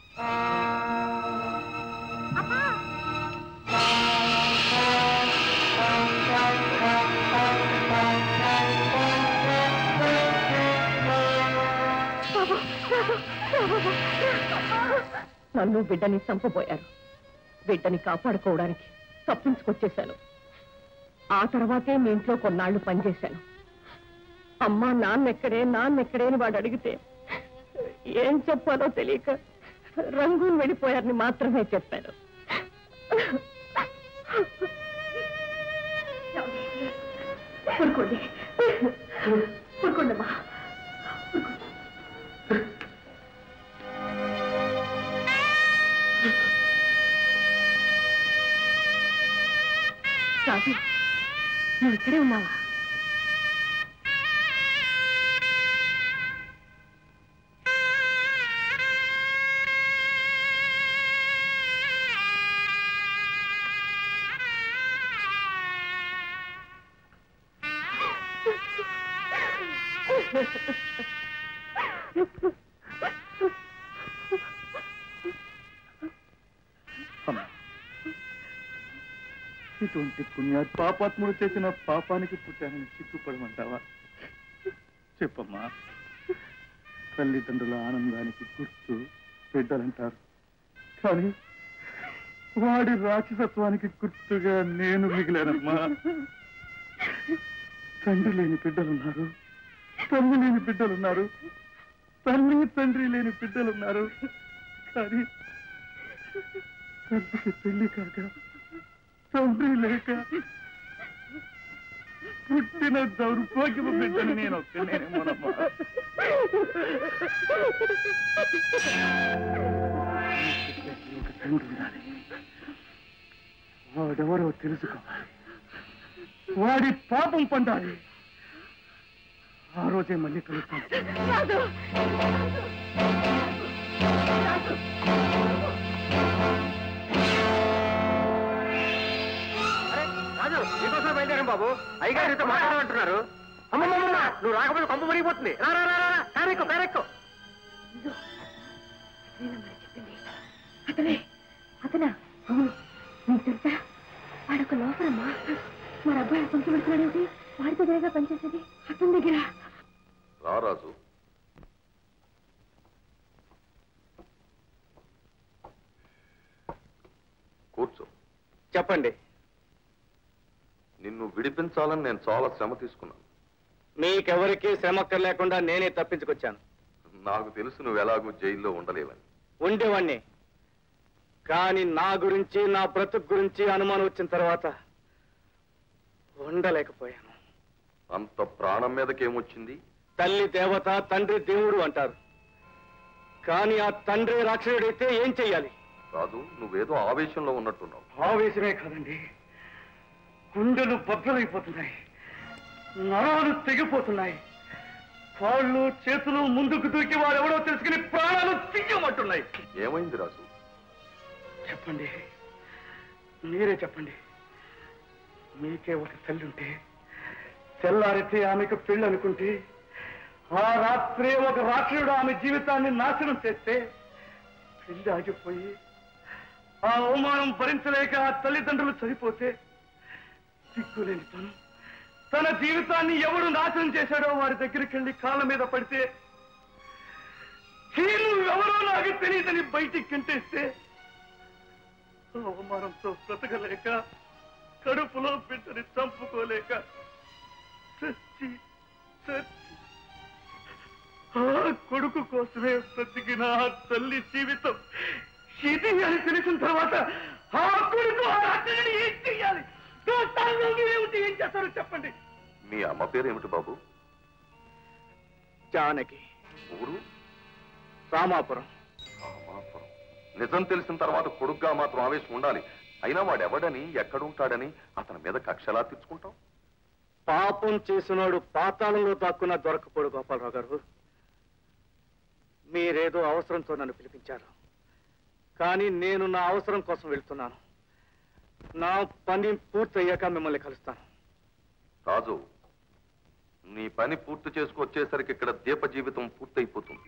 నన్ను బిడ్డని చంపబోయారు బిడ్డని కాపాడుకోవడానికి తప్పించుకొచ్చేశాను ఆ తర్వాతే మీ ఇంట్లో కొన్నాళ్ళు పనిచేశాను అమ్మా నాన్నెక్కడే నాన్నెక్కడే అని వాడు అడిగితే ఏం చెప్పాలో తెలియక రంగులు వెళ్ళిపోయారని మాత్రమే చెప్పాను ఊరుకోండి ఊరుకోండమ్మా రాజు నువ్వు ఇక్కడే ఉన్నావా అమ్మా ఇటువంటి పుణ్య పాపాత్ముడు చేసిన పాపానికి పుట్టానని సిగ్గుపడమంటావా చెప్పమ్మా తల్లిదండ్రుల ఆనందానికి గుర్తు బిడ్డలంటారు కానీ వాడి రాక్షసత్వానికి గుర్తుగా నేను మిగిలానమ్మా తండ్రి లేని బిడ్డలున్నారు తల్లి లేని బిడ్డలున్నారు తల్లి తండ్రి లేని బిడ్డలున్నారు కానీ తల్లికి పెళ్లి కాక తండ్రి లేక పుట్టిన దౌర్భాగ్యము బిడ్డని నేను ఒక్కనేమోనమ్మా ఒక తండ్రి ఉండాలి వాడెవరో తెలుసుకోవాలి వాడి పాపం పండాలి ఆ రోజే మళ్ళీ కలుస్తాను రాజు నీకోసం బయలుదేరాం బాబు అయ్యగారు నీతో మాట్లాడమంటున్నారు అమ్మమ్మమ్మ నువ్వు రాకపోతే పంపు మునిగిపోతుంది రా రా రా రా, రా కారెక్కు కారెక్కు అతనే అతనా అవును నీకు తెలుసా వాడొక లోపలమ్మా మరి అబ్బాయి కొంచెం పెడుతున్నాడేంటి వాడి దగ్గరగా పనిచేసేది అతని దగ్గర రారాజు కూర్చో చెప్పండి నిన్ను విడిపించాలని నేను చాలా శ్రమ తీసుకున్నాను మీకెవరికి శ్రమక్కర్ లేకుండా నేనే తప్పించుకొచ్చాను నాకు తెలుసు నువ్వు ఎలాగూ జైల్లో ఉండలేవని ఉండేవాణ్ణి కానీ నా గురించి నా బ్రతుకు గురించి అనుమానం వచ్చిన తర్వాత ఉండలేకపోయాను అంత ప్రాణం మీదకేమొచ్చింది తల్లి దేవత తండ్రి దేవుడు అంటారు కానీ ఆ తండ్రి రాక్షసుడైతే ఏం చెయ్యాలి రాజు నువ్వేదో ఆవేశంలో ఉన్నట్టున్నావు ఆవేశమే కాదండి గుండెలు బద్దలైపోతున్నాయి నరాలు తెగిపోతున్నాయి కాళ్ళు చేతులు ముందుకు దూకి వారెవడో తెలుసుకుని ప్రాణాలు తీయమంటున్నాయి ఏమైంది రాజు చెప్పండి మీరే చెప్పండి మీకే ఒక తల్లి ఉంటే తెల్లారితే ఆమెకు పెళ్ళి అనుకుంటే ఆ రాత్రే ఒక రాక్షసుడు ఆమె జీవితాన్ని నాశనం చేస్తే పెళ్లి ఆగిపోయి ఆ అవమానం భరించలేక ఆ తల్లిదండ్రులు చనిపోతే దిక్కులేని తను తన జీవితాన్ని ఎవడు నాశనం చేశాడో వాడి దగ్గరికి వెళ్ళి కాళ్ళ మీద పడితే "హీ, నువ్వెవరో నాకు తెలియదని బయటికి కంటేస్తే అవమానంతో బ్రతకలేక కడుపులో బిడ్డని చంపుకోలేక చచ్చి చచ్చి ఆ కొడుకు కోసమే బ్రతికిన ఆ తల్లి జీవితం ఇది అని తెలిసిన తర్వాత ఆ కొడుకు ఆ అతనిని ఏం చెయ్యాలి చూస్తాను మీరేమిటి ఏం చేస్తారో చెప్పండి మీ అమ్మ పేరు ఏమిటి బాబు జానకి ఊరు రామాపురం రామాపురం. నిజం తెలిసిన తర్వాత కొడుగ్గా మాత్రం ఆవేశం ఉండాలి అయినా వాడెవడని ఎక్కడుంటాడని అతని మీద కక్షలా తీర్చుకుంటాం పాపం చేసినోడు పాతాళంలో దాక్కున్నా దొరకపోడు గోపాలరావు గారు మీరేదో అవసరంతో నన్ను పిలిపించారు కానీ నేను నా అవసరం కోసం వెళ్తున్నాను నా పని పూర్తయ్యాక మిమ్మల్ని కలుస్తాను రాజు నీ పని పూర్తి చేసుకొచ్చేసరికి ఇక్కడ దీప జీవితం పూర్తయిపోతుంది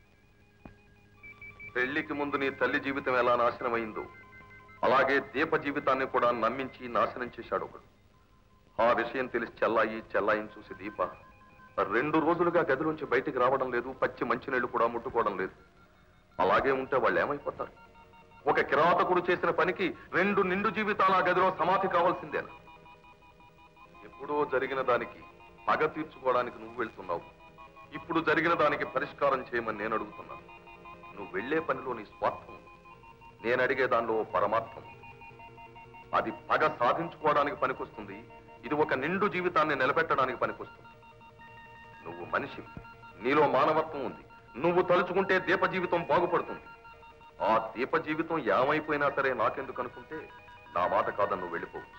పెళ్లికి ముందు నీ తల్లి జీవితం ఎలా నాశనమైందో అలాగే దీప జీవితాన్ని కూడా నమ్మించి నాశనం చేశాడు ఒకడు ఆ విషయం తెలిసి చెల్లాయి చెల్లాయిని చూసి దీప రెండు రోజులుగా గదిలోంచి బయటికి రావడం లేదు పచ్చి మంచినీళ్లు కూడా ముట్టుకోవడం లేదు అలాగే ఉంటే వాళ్ళు ఏమైపోతారు ఒక కిరాతకుడు చేసిన పనికి రెండు నిండు జీవితాల ఆ గదిలో సమాధి కావాల్సిందేనా ఎప్పుడో జరిగిన దానికి పగ తీర్చుకోవడానికి నువ్వు వెళ్తున్నావు ఇప్పుడు జరిగిన దానికి పరిష్కారం చేయమని నేను అడుగుతున్నాను నువ్వు వెళ్లే పనిలో నీ స్వార్థం ఉంది. నేను అడిగే దానిలో ఓ పరమార్థం ఉంది. అది పగ సాధించుకోవడానికి పనికొస్తుంది ఇది ఒక నిండు జీవితాన్ని నిలబెట్టడానికి పనికొస్తుంది నువ్వు మనిషి నీలో మానవత్వం ఉంది నువ్వు తలుచుకుంటే దీప జీవితం బాగుపడుతుంది ఆ దీప జీవితం ఏమైపోయినా సరే నాకెందుకు అనుకుంటే నా మాట కాదని నువ్వు వెళ్ళిపోవచ్చు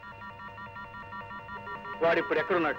వాడు ఇప్పుడు ఎక్కడున్నాడు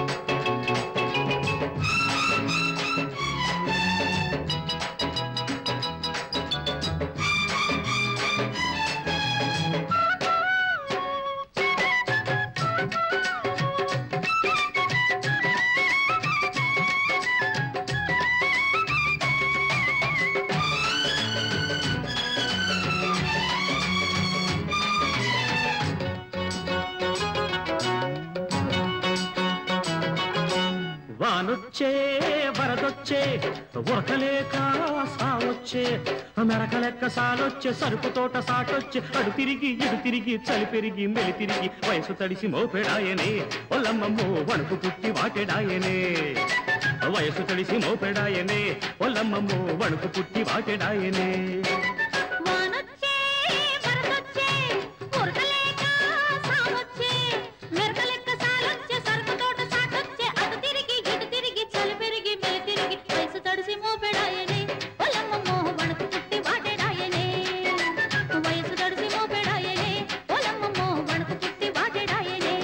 వానొచ్చే వరదొచ్చే ఉరకలేక సావొచ్చే మెరకలెక్క సాలొచ్చే సరుకు తోట సాటొచ్చే అడు తిరిగి ఇడు తిరిగి చలి పెరిగి మెలి తిరిగి వయసు తడిసి మోపెడాయనే ఒల్లమ్మమ్మో వణుకు పుట్టి వాటెడాయనే వయసు తడిసి మోపెడాయనే ఒల్లమ్మమ్మో వణుకు పుట్టి వాటెడాయనే వానొచ్చే వరదొచ్చే ఉరకలేక సావొచ్చే మెరకలెక్క సాలొచ్చే సరుకు తోట సాటొచ్చే అటు తిరిగి ఇటు తిరిగి చలి పెరిగి మెలి తిరిగి వయసు తడిసి మోపెడాయనే ఒలమ్మమ్మో వణుకు పుట్టి వాటెడాయనే వయసు తడిసి మోపెడాయనే ఒలమ్మమ్మో వణుకు పుట్టి వాటెడాయనే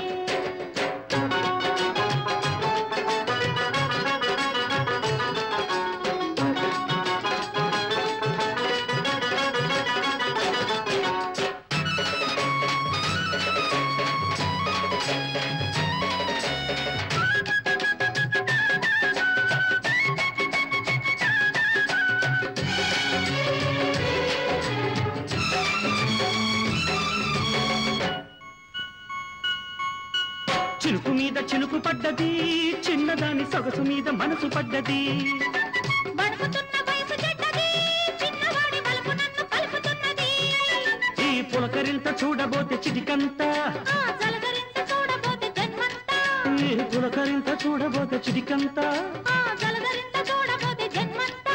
చినుకు మీద చినుకు పడ్డది చిన్నదాని సొగసు మీద మనసు పడ్డది వణుకుతున్న వయసు చెడ్డది చిన్నవాడి వలపు నన్ను కలుపుతున్నది ఈ పులకరింత చూడబోతే చిటికంత ఆ జలధరింత చూడబోతే జన్మంతా ఈ పులకరింత చూడబోతే చిటికంత ఆ జలధరింత చూడబోతే జన్మంతా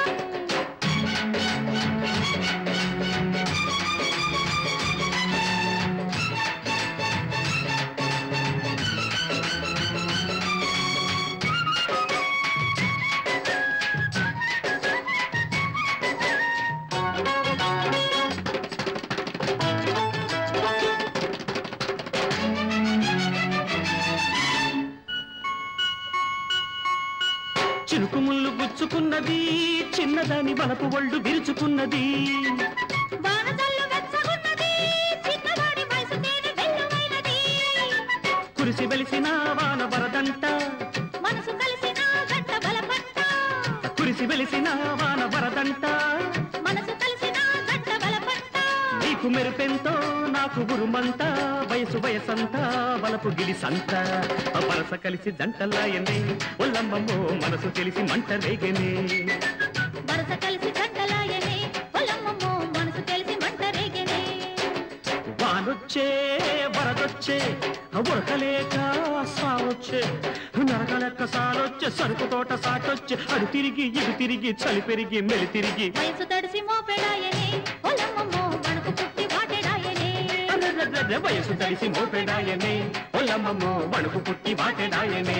చినుకు ముళ్ళు గుచ్చుకున్నది చిన్నదాని వలపు ఒళ్ళు విరుచుకున్నది వానజల్లు వెచ్చగున్నది చిన్నవాడి వయసు తేనె వెల్లువైనది కురిసి వెలిసిన వాన వరదంట మనసు కలిసిన గంట బలపంట కురిసి వెలిసిన వాన వరదంట మనసు కలిసిన గంట బలపంట నీ నీకు మెరుపెంతో నాకు గురుమంతా వయసు వయసంతా వలపు గిలిసంత వరస కలిసి జంటలాయనే ఒల్లమ్మమ్మో మనసు తెలిసి మంట రేగనే వరస కలిసి గంటలాయనే పొలమ్మమ్మో మనసు తెలిసి మంట రేగెనే వానొచ్చే వరదొచ్చే ఉరకలేక సావొచ్చే నరకలెక్క సాలొచ్చే సరుకు తోట సాటొచ్చే అడు తిరిగి ఇడు తిరిగి చలి పెరిగి మెలి తిరిగి వయసు తడిసి మోపెడాయనే పొలమ్మమ్మో మనకు పుట్టి వాటెడాయనే అర్రర్రర్ర వయసు తడిసి మోపెడాయనే ఒల్లమ్మమ్మో వణుకు పుట్టి వాటెడాయనే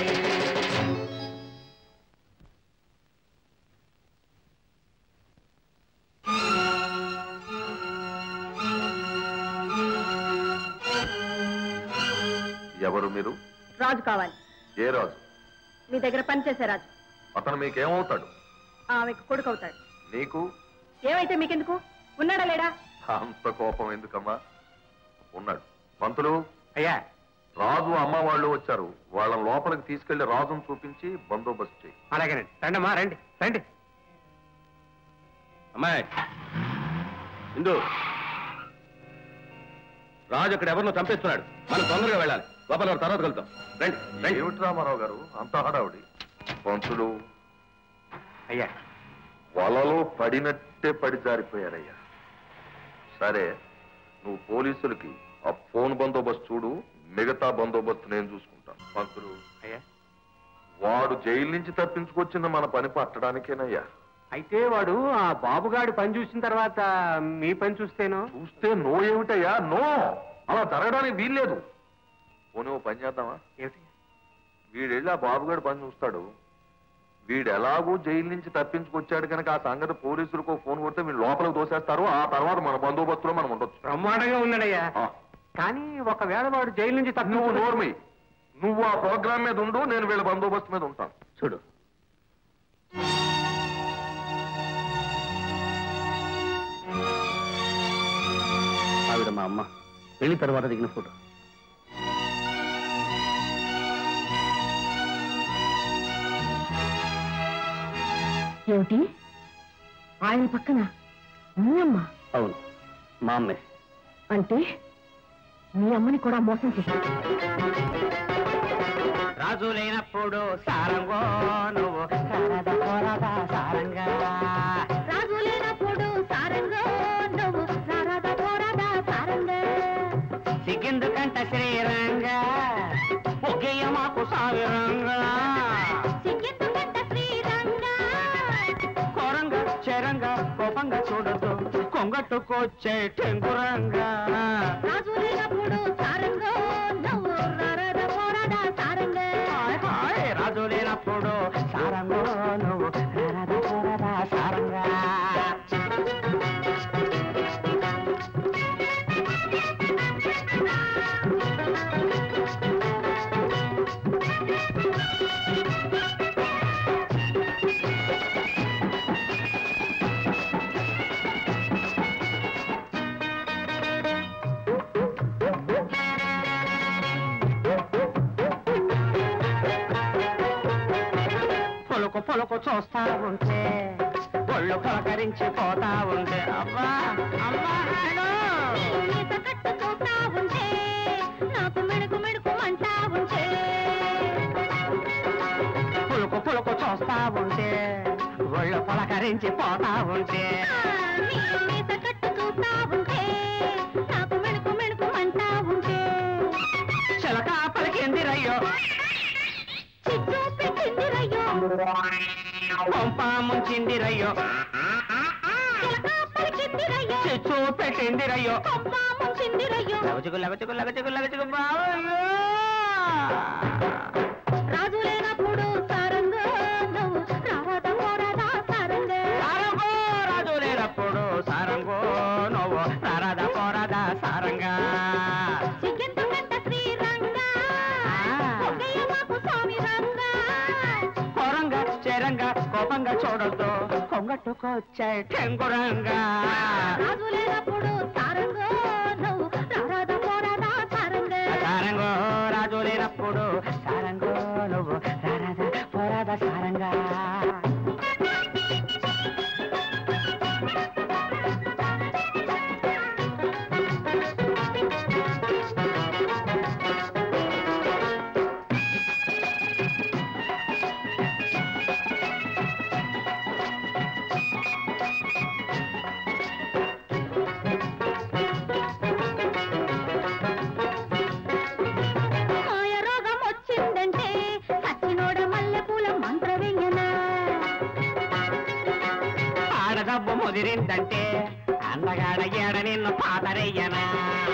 ఎవరు మీరు రాజు కావాలి ఏ రాజు మీ దగ్గర పనిచేసే రాజు అతను మీకేమవుతాడు ఆమెకు కొడుకు అవుతాడు నీకు ఏమైతే మీకెందుకు ఉన్నాడా లేడా అంత కోపం ఎందుకమ్మా ఉన్నాడు పంతులు అయ్యా రాజు అమ్మ వాళ్ళు వచ్చారు వాళ్ళ లోపలికి తీసుకెళ్లి రాజును చూపించి బందోబస్తు చేయి అలాగేనండి రండి అమ్మా రండి రండి అమ్మాయి ఇందు రాజు అక్కడ ఎవరినో చంపేస్తున్నాడు మనం తొందరగా వెళ్ళాలి లోపల ఎవరు తర్వాత కలుద్దాం రండి రండి ఏమిటి రామారావు గారు అంత హడావుడి పంతులు అయ్యా వలలో పడినట్టే పడి జారిపోయారయ్యా సరే నువ్వు పోలీసులకి ఆ ఫోన్ బందోబస్తు చూడు మిగతా బందోబస్తు నేను చూసుకుంటాను పంతులు అయ్యా వాడు జైలు నుంచి తప్పించుకొచ్చింది మన పని పట్టడానికేనయ్యా అయితే వాడు ఆ బాబుగాడి పని చూసిన తర్వాత మీ పని చూస్తేనో చూస్తే నో ఏమిటయ్యా నో అలా జరగడానికి వీల్లేదు పోనీ ఓ పని చేద్దామా ఏమిటి వీడెళ్ళి ఆ బాబుగాడు పని చూస్తాడు వీడు ఎలాగూ జైలు నుంచి తప్పించుకొచ్చాడు కనుక ఆ సంగతి పోలీసులకు ఫోన్ కొడితే వీళ్ళు లోపలికి దోసేస్తారు ఆ తర్వాత మన బందోబస్తులో మనం ఉండొచ్చు బ్రహ్మాండంగా ఉన్నాడయ్యా ఆ, కానీ ఒకవేళ వాడు జైలు నుంచి తప్పి నువ్వు నోర్మి నువ్వు ఆ ప్రోగ్రామ్ మీద ఉండు నేను వీళ్ళ బందోబస్తు మీద ఉంటాను చూడు ఆవిడ మా అమ్మ పెళ్లి తర్వాత దిగిన ఫోటో ఏమిటి ఆయన పక్కన మీ అమ్మ అవును మా అమ్మే అంటే మీ అమ్మని కూడా మోసం చేశాడు రాజు లేనప్పుడు సారంగో నువ్వు సారద పోరద సారంగా రాజు లేనప్పుడు సారంగా నువ్వు సారద పోరద సారంగా సిగ్గెందుకంట శ్రీరంగా ఒకేయ మాకు సావిరంగా సిగ్గెత్తుకంట శ్రీరంగా కోరంగా చెరంగా కోపంగా చూడదు కొంగట్టుకొచ్చే టెంగురంగా రాజు లేనప్పుడు సారంగా నువ్వు సారద పోరద సారంగా హాయ్ హాయ్ రాజు లేనప్పుడు సారంగో నువ్వు సారద పోరద సారంగా పొలకు పొలకు చూస్తా ఉంటే ఒళ్ళు పలకరించి పోతా ఉంటే అబ్బా అమ్మా నాయనా. ఈత కట్టు చూస్తా ఉంటే నాకు మెడుకు మెడుకు అంటా ఉంటే పులుకు పులుకు చూస్తా ఉంటే ఒళ్ళు పలకరించి పోతా ఉంటే నీ ఈత కట్టు చూస్తా ఉంటే నాకు మెడుకు మెడుకు అంటా ఉంటే చిలక పలికిందిరయ్యో చిచ్చు పెట్టింది రయ్యో పంప ముంచిందిరయ్యో చిలక పలికింది రయ్యో చిచ్చు పెట్టిందిరయ్యో కొప్ప ముంచింది రయ్యో లగచుకు లగచుకు లగచుకు లగచుకు బావయ్యో రాజు లేనప్పుడు సారంగా నువ్వు రారాద పోరాదా సారంగా సారంగో రాజు లేనప్పుడు సారంగో నువ్వు సారదా పోరదా సారంగా సిగ్గెత్తుకంట శ్రీరంగా ఒక్కయ్య మాకు స్వామి రంగా కోరంగా చెరంగా కోపంగా చూడొద్దు కొంగట్టుకొచ్చే టెంగురంగా రాజు లేనప్పుడు సారంగా నువ్వు రారాద పోరాదా సారంగా సారంగో రాజు లేనప్పుడు సారంగో నువ్వు రారాదా పోరాదా సారంగా జబ్బు ముదిరిందంటే అందగాడ ఏడ నిన్ను పాతరయ్యనా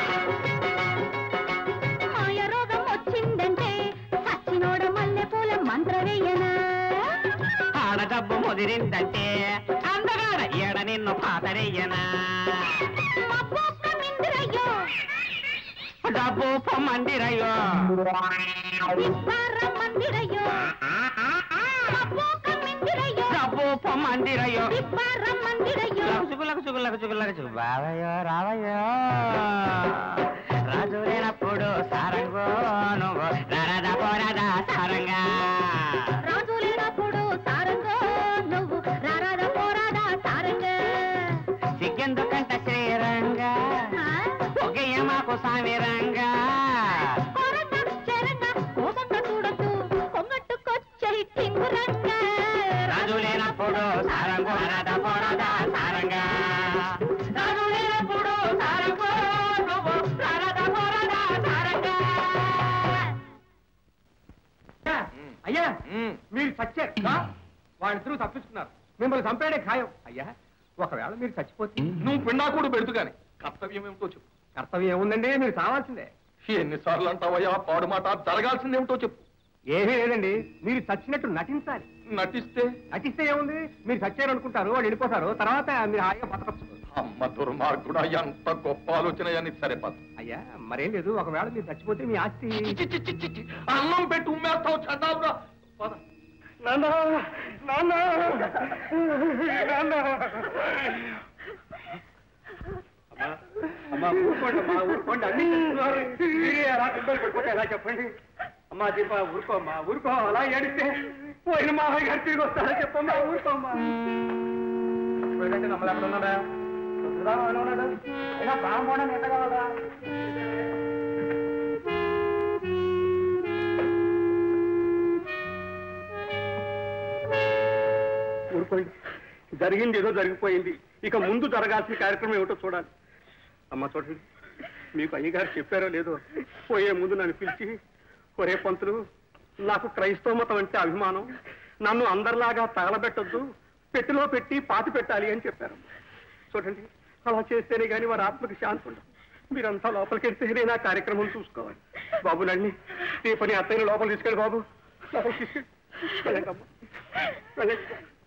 మాయ రోగం వచ్చిందంటే సచ్చినోడ మల్లె పూల మంత్రవేయనా ఆడ జబ్బు ముదిరిందంటే అందగాడ ఏడ నిన్ను పాతరయ్యనా మబ్బొక్క మిందిరయ్యో డబ్బు పొమ్మందిరయ్యో ఇస్తార మందిరయ్యో మబ్బొక్క మిందిరయ్యో డబ్బు పొమ్మందిరయ్యో ఇస్తార మందిరయ్యో చుగులకు చుగులకు చుగులకు చుగు బావయ్యో రావయ్యో రాజు లేనప్పుడు సారంగో నువ్వు రారాదా పోరాదా సారంగా రాజు లేనప్పుడు సారంగో నువ్వు రారాద పోరాదా సారంగ సిగ్గెందుకంట శ్రీరంగా ఒగ్గయ్య మాకు సామిరంగా కొరత చెరంగ కోసంత చూడద్దు కొంగట్టుకొచ్చే టింగురంగ రాజు లేనప్పుడు సారంగో రారాదా పోరాదా సారంగా రాజు లేనప్పుడు సారంగో నువ్వు రారాదా పోరాదా సారంగా అయ్యా మీరు చచ్చారు వాళ్ళిద్దరూ తప్పించుకున్నారు మిమ్మల్ని చంపేయడే ఖాయం అయ్యా ఒకవేళ మీరు చచ్చిపోతే నువ్వు పిండాకుడు పెడుతు గాని కర్తవ్యం ఏమిటో చెప్పు కర్తవ్యం ఏముందండి మీరు చావాల్సిందే ఎన్నిసార్లు అంటావయ్యా పాడు మాట జరగాల్సిందేమిటో చెప్పు ఏమీ లేదండి మీరు చచ్చినట్టు నటించాలి నటిస్తే నటిస్తే ఏముంది మీరు చచ్చారు అనుకుంటారు వాళ్ళు వెళ్ళిపోతారు తర్వాత మీరు హాయిగా బతకచ్చు అమ్మ దుర్మార్గుడా ఎంత గొప్ప ఆలోచన అని సరే పద అయ్యా మరేం లేదు ఒకవేళ మీరు చచ్చిపోతే మీ ఆస్తి చి, చి, చి, చి, చి. అన్నం పెట్టి ఉమ్మేస్తావు చండాలురా పద నాన్న నాన్న నాన్న అమ్మా ఊరుకోండి అమ్మా ఊరుకోండి అన్ని చూస్తున్నారు. మీరే అలా ఇబ్బంది పడిపోతే ఎలా చెప్పండి అమ్మా దీప ఊరుకో అమ్మా ఊరుకో అలా ఏడిస్తే పోయిన మామయ్య గారు తిరిగి వస్తారా చెప్పమ్మా ఊరుకోమ్మా పోయినట్టు నమ్మలు అక్కడ ఉన్నాడా వస్తుందా ఆయన ఉన్నాడా అయినా బ్రాహ్మణ ఎంత కావాలా ఊరుకోండి జరిగింది ఏదో జరిగిపోయింది ఇక ముందు జరగాల్సిన కార్యక్రమం ఏమిటో చూడాలి అమ్మ చూడండి మీకు అయ్యగారు చెప్పారో లేదో పోయే ముందు నన్ను పిలిచి ఒరే పంతులు నాకు క్రైస్తవ మతం అంటే అభిమానం నన్ను అందరిలాగా తగలబెట్టొద్దు పెట్టిలో పెట్టి పాతి పెట్టాలి అని చెప్పారు చూడండి అలా చేస్తేనే కానీ వారి ఆత్మకి శాంతి ఉండదు మీరంతా లోపలికి వెళ్తేనే నా కార్యక్రమం చూసుకోవాలి బాబు నన్ను ఈ పని అత్తయ్య లోపల తీసుకెళ్ళి బాబు లోపలికి తీసుకెళ్ళి వెళ్ళండి అమ్మా వెళ్ళండి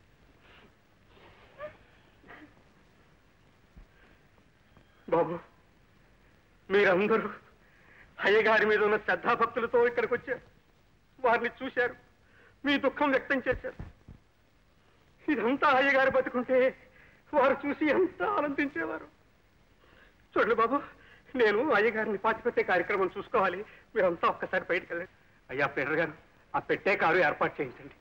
బాబు మీరందరూ అయ్యగారి మీద ఉన్న శ్రద్ధాభక్తులతో ఇక్కడికి వచ్చారు వారిని చూశారు మీ దుఃఖం వ్యక్తం చేశారు ఇదంతా అయ్యగారు బతుకుంటే వారు చూసి ఎంత ఆనందించేవారు చూడండి బాబు నేను అయ్యగారిని పాతిపెట్టే కార్యక్రమం చూసుకోవాలి మీరంతా ఒక్కసారి బయటకు వెళ్ళండి అయ్యా పీటర్ గారు ఆ పెట్టే కారు ఏర్పాటు చేయించండి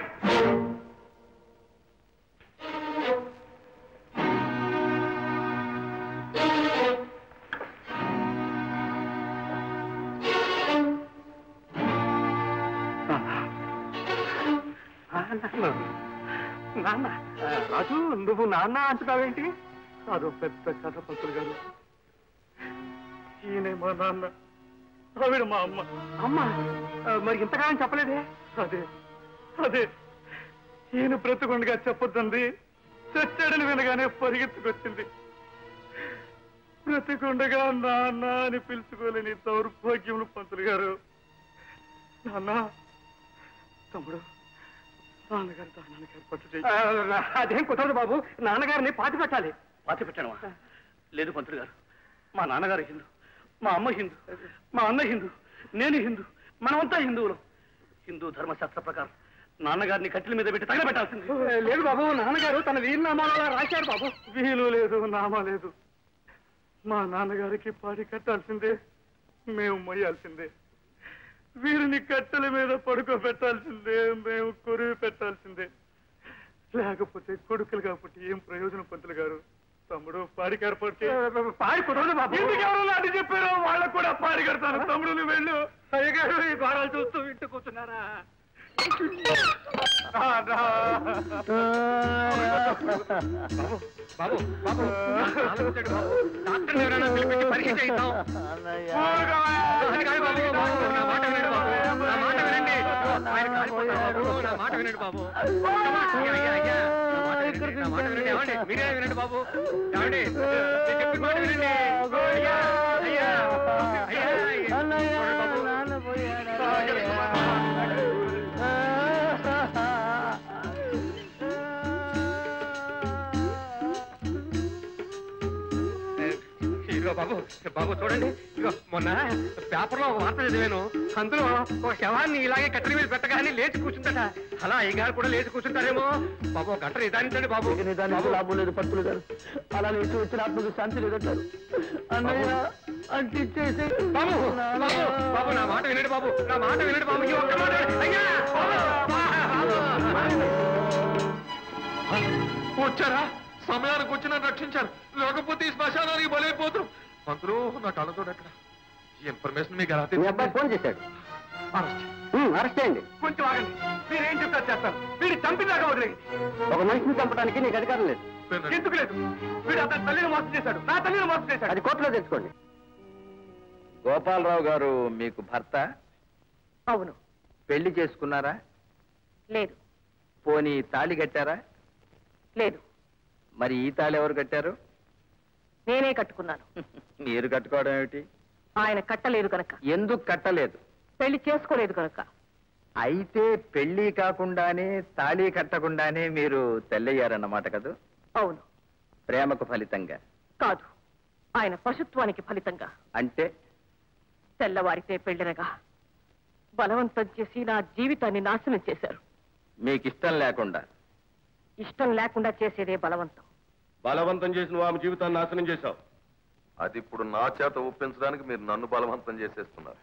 నాన్న నాన్న ఆ, రాజు నువ్వు నాన్న అంటున్నావేంటి అదో పెద్ద కథ పంతులు గారు ఈయనే మా నాన్న ఆవిడ మా అమ్మ అమ్మ ఆ, మరి ఇంతకాలం చెప్పలేదే అదే అదే ఈయన బ్రతుకుండగా చెప్పొద్దండి చచ్చాడని వినగానే పరిగెత్తుకొచ్చింది బ్రతికుండగా నాన్న అని పిలుచుకోలేని దౌర్భాగ్యములు పంతులు గారు నాన్న తమ్ముడు నాన్నగారి దానానికి ఏర్పాటు చేయి అదేం కుదరదు బాబు నాన్నగారిని పాతి పెట్టాలి పాతి పెట్టాను లేదు పంతులు గారు మా నాన్నగారు హిందూ మా అమ్మ హిందూ మా అన్న హిందూ నేను హిందూ మనమంతా హిందువులు హిందూ ధర్మశాస్త్ర ప్రకారం నాన్నగారిని కట్టెల మీద పెట్టి తగలబెట్టాల్సింది లేదు బాబు నాన్నగారు తన వీలునామాలో రాశారు బాబు వీలు లేదు నామా లేదు మా నాన్నగారికి పాడి కట్టాల్సిందే మేము మొయ్యాల్సిందే వీరిని కట్టెల మీద పడుకోబెట్టాల్సిందే మేము కొరివి పెట్టాల్సిందే లేకపోతే కొడుకులు కాబట్టి ఏం ప్రయోజనం పంతులు గారు తమ్ముడు పాడికి ఏర్పాటు చేయి పాడి కుదరదు బాబు ఎందుకు ఎవరు అది చెప్పారో వాళ్ళకు కూడా పాడి కడతారు తమ్ముడు నువ్వు వెళ్ళు అయ్యగారు ఈ గోడలు చూస్తూ ఇంటి కూర్చున్నారా బాబు బాబు ఆలోచించండి బాబు డాక్టర్ ఎవరైనా పిలిపించి పరీక్ష చేయిద్దాం అది కాదు బాబు, బాబు, నా మాట వినండి బాబు, నా మాట వినండి. ఆయన కాలిపోతారు బాబు, నా మాట వినండి బాబు. అయ్యా, అయ్యా, అయ్యా, నా మాట నా మాట వినండి, ఏమండి? మీరే వినండి బాబు ఏమండి నేను చెప్పిన మాట వినండి అయ్యా అయ్యా అయ్యా చూడండి బాబు. ఇదిగో బాబు బాబు చూడండి ఇదిగో మొన్న పేపర్లో ఒక వార్త చదివాను అందులో ఒక శవాన్ని ఇలాగే కట్టెల మీద పెట్టగానే లేచి కూర్చుందట అలా అయ్యగారు కూడా లేచి కూర్చుంటారేమో బాబు ఒక గంట నిదానించండి బాబు నిదానికి లాభం లేదు పట్టులు గారు అలా లేచి వచ్చిన ఆత్మకు శాంతి లేదంటారు అన్నయ్య అంటించేసి బాబు బాబు బాబు నా మాట వినండి బాబు నా మాట వినండి బాబు ఈ ఒక్క మాట వినండి. అయ్యా వచ్చారా సమయానికి వచ్చి నన్ను రక్షించారు లేకపోతే ఈ శ్మశానానికి బలైపోతాం మంత్రులు నా కళ్ళతో ఎక్కడ ఈ ఇన్ఫర్మేషన్ మీకు ఎలా మీ అబ్బాయి ఫోన్ చేశాడు ఉమ్, అరెస్ట్ చేయండి కొంచెం ఆగండి మీరేం చెప్తారు చేస్తారు వీడు చంపిదాకా వదిలేదు ఒక మనిషిని చంపడానికి నీకు అధికారం లేదు ఎందుకు లేదు వీడు అతని తల్లిని మోసం చేశాడు నా తల్లిని మోసం చేశాడు అది కోర్టులో తెచ్చుకోండి గోపాలరావు గారు మీకు భర్త అవును పెళ్లి చేసుకున్నారా లేదు పోనీ తాళి కట్టారా లేదు మరి ఈ తాళి ఎవరు కట్టారు నేనే కట్టుకున్నాను మీరు కట్టుకోవడం ఏమిటి ఆయన కట్టలేదు కనుక ఎందుకు కట్టలేదు పెళ్లి చేసుకోలేదు కనుక అయితే పెళ్లి కాకుండానే తాళి కట్టకుండానే మీరు తెల్లయ్యారన్నమాట కదూ అవును ప్రేమకు ఫలితంగా కాదు ఆయన పశుత్వానికి ఫలితంగా అంటే తెల్లవారితే పెళ్లినగా బలవంతం చేసి నా జీవితాన్ని నాశనం చేశారు మీకు ఇష్టం లేకుండా ఇష్టం లేకుండా చేసేదే బలవంతం బలవంతం చేసిన ఆమె జీవితాన్ని నాశనం చేశావు అది ఇప్పుడు నా చేత ఒప్పించడానికి మీరు నన్ను బలవంతం చేసేస్తున్నారు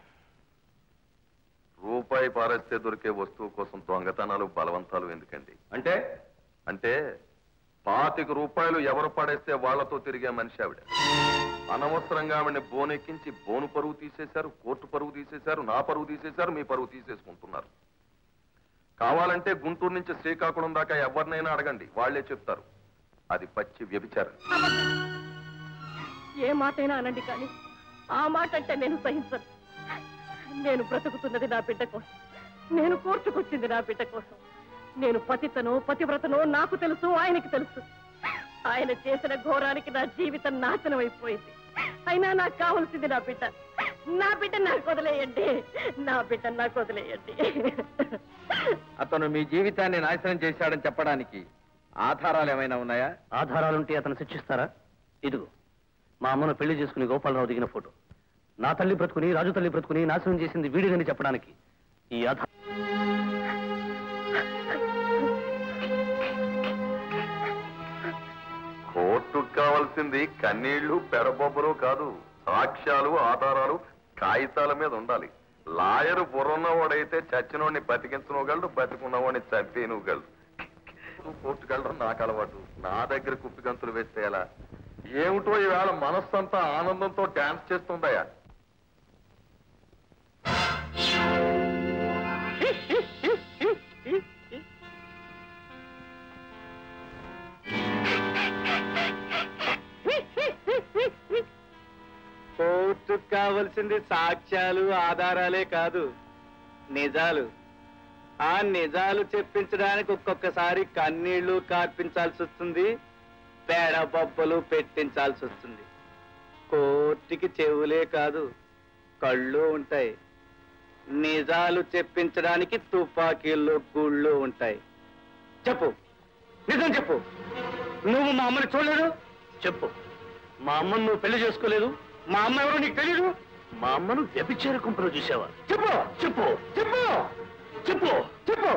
రూపాయి పారేస్తే దొరికే వస్తువు కోసం దొంగతనాలు బలవంతాలు ఎందుకండి అంటే అంటే పాతిక రూపాయలు ఎవరు పడేస్తే వాళ్లతో తిరిగే మనిషి ఆవిడ అనవసరంగా ఆవిడని బోనెక్కించి బోను పరువు తీసేశారు కోర్టు పరువు తీసేశారు నా పరువు తీసేశారు మీ పరువు తీసేసుకుంటున్నారు కావాలంటే గుంటూరు నుంచి శ్రీకాకుళం దాకా ఎవరినైనా అడగండి వాళ్లే చెప్తారు అది పచ్చి వ్యభిచారం ఏ మాటైనా అనండి కానీ ఆ మాట అంటే నేను సహించను నేను బ్రతుకుతున్నది నా బిడ్డ కోసం నేను కోర్టుకొచ్చింది నా బిడ్డ కోసం నేను పతితనో పతివ్రతనో నాకు తెలుసు ఆయనకి తెలుసు ఆయన చేసిన ఘోరానికి నా జీవితం నాశనం అయిపోయింది అయినా నాకు కావలసింది నా బిడ్డ నా బిడ్డ నాకు వదిలేయండి నా బిడ్డ నాకు వదిలేయండి అతను మీ జీవితాన్ని నాశనం చేశాడని చెప్పడానికి ఆధారాలు ఏమైనా ఉన్నాయా ఆధారాలుంటే అతను శిక్షిస్తారా ఇదిగో మా అమ్మను పెళ్లి చేసుకుని గోపాలరావు దిగిన ఫోటో నా తల్లి బ్రతుకుని రాజు తల్లి బ్రతుకుని నాశనం చేసింది వీడిదని చెప్పడానికి ఈ ఆధారం కోర్టుకు కావాల్సింది కన్నీళ్లు పెడబొబ్బరు కాదు సాక్ష్యాలు ఆధారాలు కాగితాల మీద ఉండాలి లాయర్ బుర్రన్నవాడైతే చచ్చినోడిని బతికించనగలడు బతికున్నవాడిని చంపేనుగలడు కోర్టుకు వెళ్ళడం నాకు అలవాటు నా దగ్గర కుప్పిగంతులు వేస్తే ఎలా ఏమిటో ఈవేళ మనస్సంతా ఆనందంతో డాన్స్ చేస్తుందయ్యా కోర్టుకు కావలసింది సాక్ష్యాలు ఆధారాలే కాదు నిజాలు ఆ నిజాలు చెప్పించడానికి ఒక్కొక్కసారి కన్నీళ్లు కార్పించాల్సి వస్తుంది పేడ బొబ్బలు పెట్టించాల్సి వస్తుంది కోర్టుకి చెవులే కాదు కళ్ళు ఉంటాయి నిజాలు చెప్పించడానికి తుపాకీల్లో గుళ్ళు ఉంటాయి చెప్పు నిజం చెప్పు నువ్వు మా అమ్మని చూడలేదు చెప్పు మా అమ్మను నువ్వు పెళ్లి చేసుకోలేదు మా అమ్మ ఎవరో నీకు తెలీదు మా అమ్మను వ్యభిచార కుంపలో చూసావా చెప్పు చెప్పు చెప్పు చెప్పు చెప్పు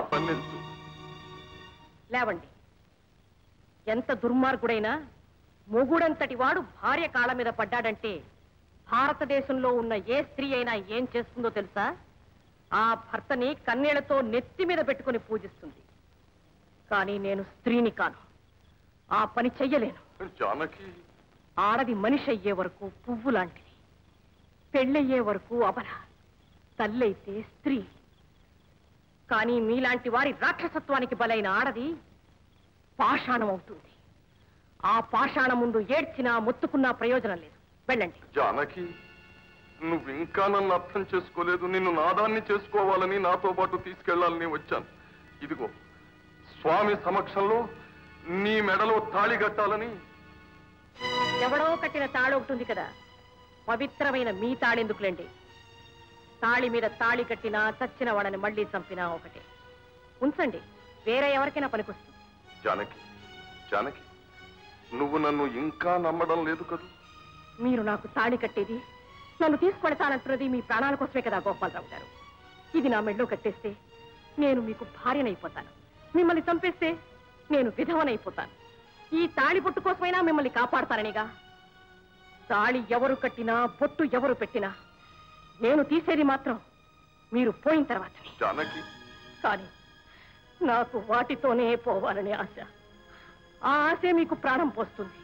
లేవండి ఎంత దుర్మార్గుడైనా మొగుడంతటి వాడు భార్య కాళ్ళ మీద పడ్డాడంటే భారతదేశంలో ఉన్న ఏ స్త్రీ అయినా ఏం చేస్తుందో తెలుసా ఆ భర్తని కన్నీళ్లతో నెత్తి మీద పెట్టుకుని పూజిస్తుంది కానీ నేను స్త్రీని కాను ఆ పని చెయ్యలేను జానకి ఆడది మనిషి అయ్యే వరకు పువ్వు లాంటిది పెళ్ళయ్యే వరకు అబల తల్లైతే స్త్రీ కానీ మీలాంటి వారి రాక్షసత్వానికి బలైన ఆడది పాషాణం అవుతుంది ఆ పాషాణం ముందు ఏడ్చినా మొత్తుకున్నా ప్రయోజనం లేదు వెళ్ళండి జానకి నువ్వు ఇంకా నన్ను అర్థం చేసుకోలేదు నిన్ను నాదాన్ని చేసుకోవాలని నాతో పాటు తీసుకెళ్లాలని వచ్చాను ఇదిగో స్వామి సమక్షంలో నీ మెడలో తాళి కట్టాలని ఎవడో కట్టిన తాళి ఒకటి ఉంది కదా పవిత్రమైన మీ తాళెందుకులేండి తాళి మీద తాళి కట్టినా చచ్చిన వాళ్ళని మళ్ళీ చంపినా ఒకటే ఉంచండి వేరే ఎవరికైనా పనికొస్తుంది జానకి జానకి నువ్వు నన్ను ఇంకా నమ్మడం లేదు కదూ మీరు నాకు తాళి కట్టేది నన్ను తీసుకొడతానంటున్నది మీ ప్రాణాల కోసమే కదా గోపాలరావు గారు ఇది నా మెడలో కట్టేస్తే నేను మీకు భార్యనైపోతాను మిమ్మల్ని చంపేస్తే నేను విధవనైపోతాను ఈ తాళి పొట్టు కోసమైనా మిమ్మల్ని కాపాడతాననిగా తాళి ఎవరు కట్టినా బొట్టు ఎవరు పెట్టినా నేను తీసేది మాత్రం మీరు పోయిన తర్వాతనే జానకి కానీ నాకు వాటితోనే పోవాలని ఆశ ఆ ఆశే మీకు ప్రాణం పోస్తుంది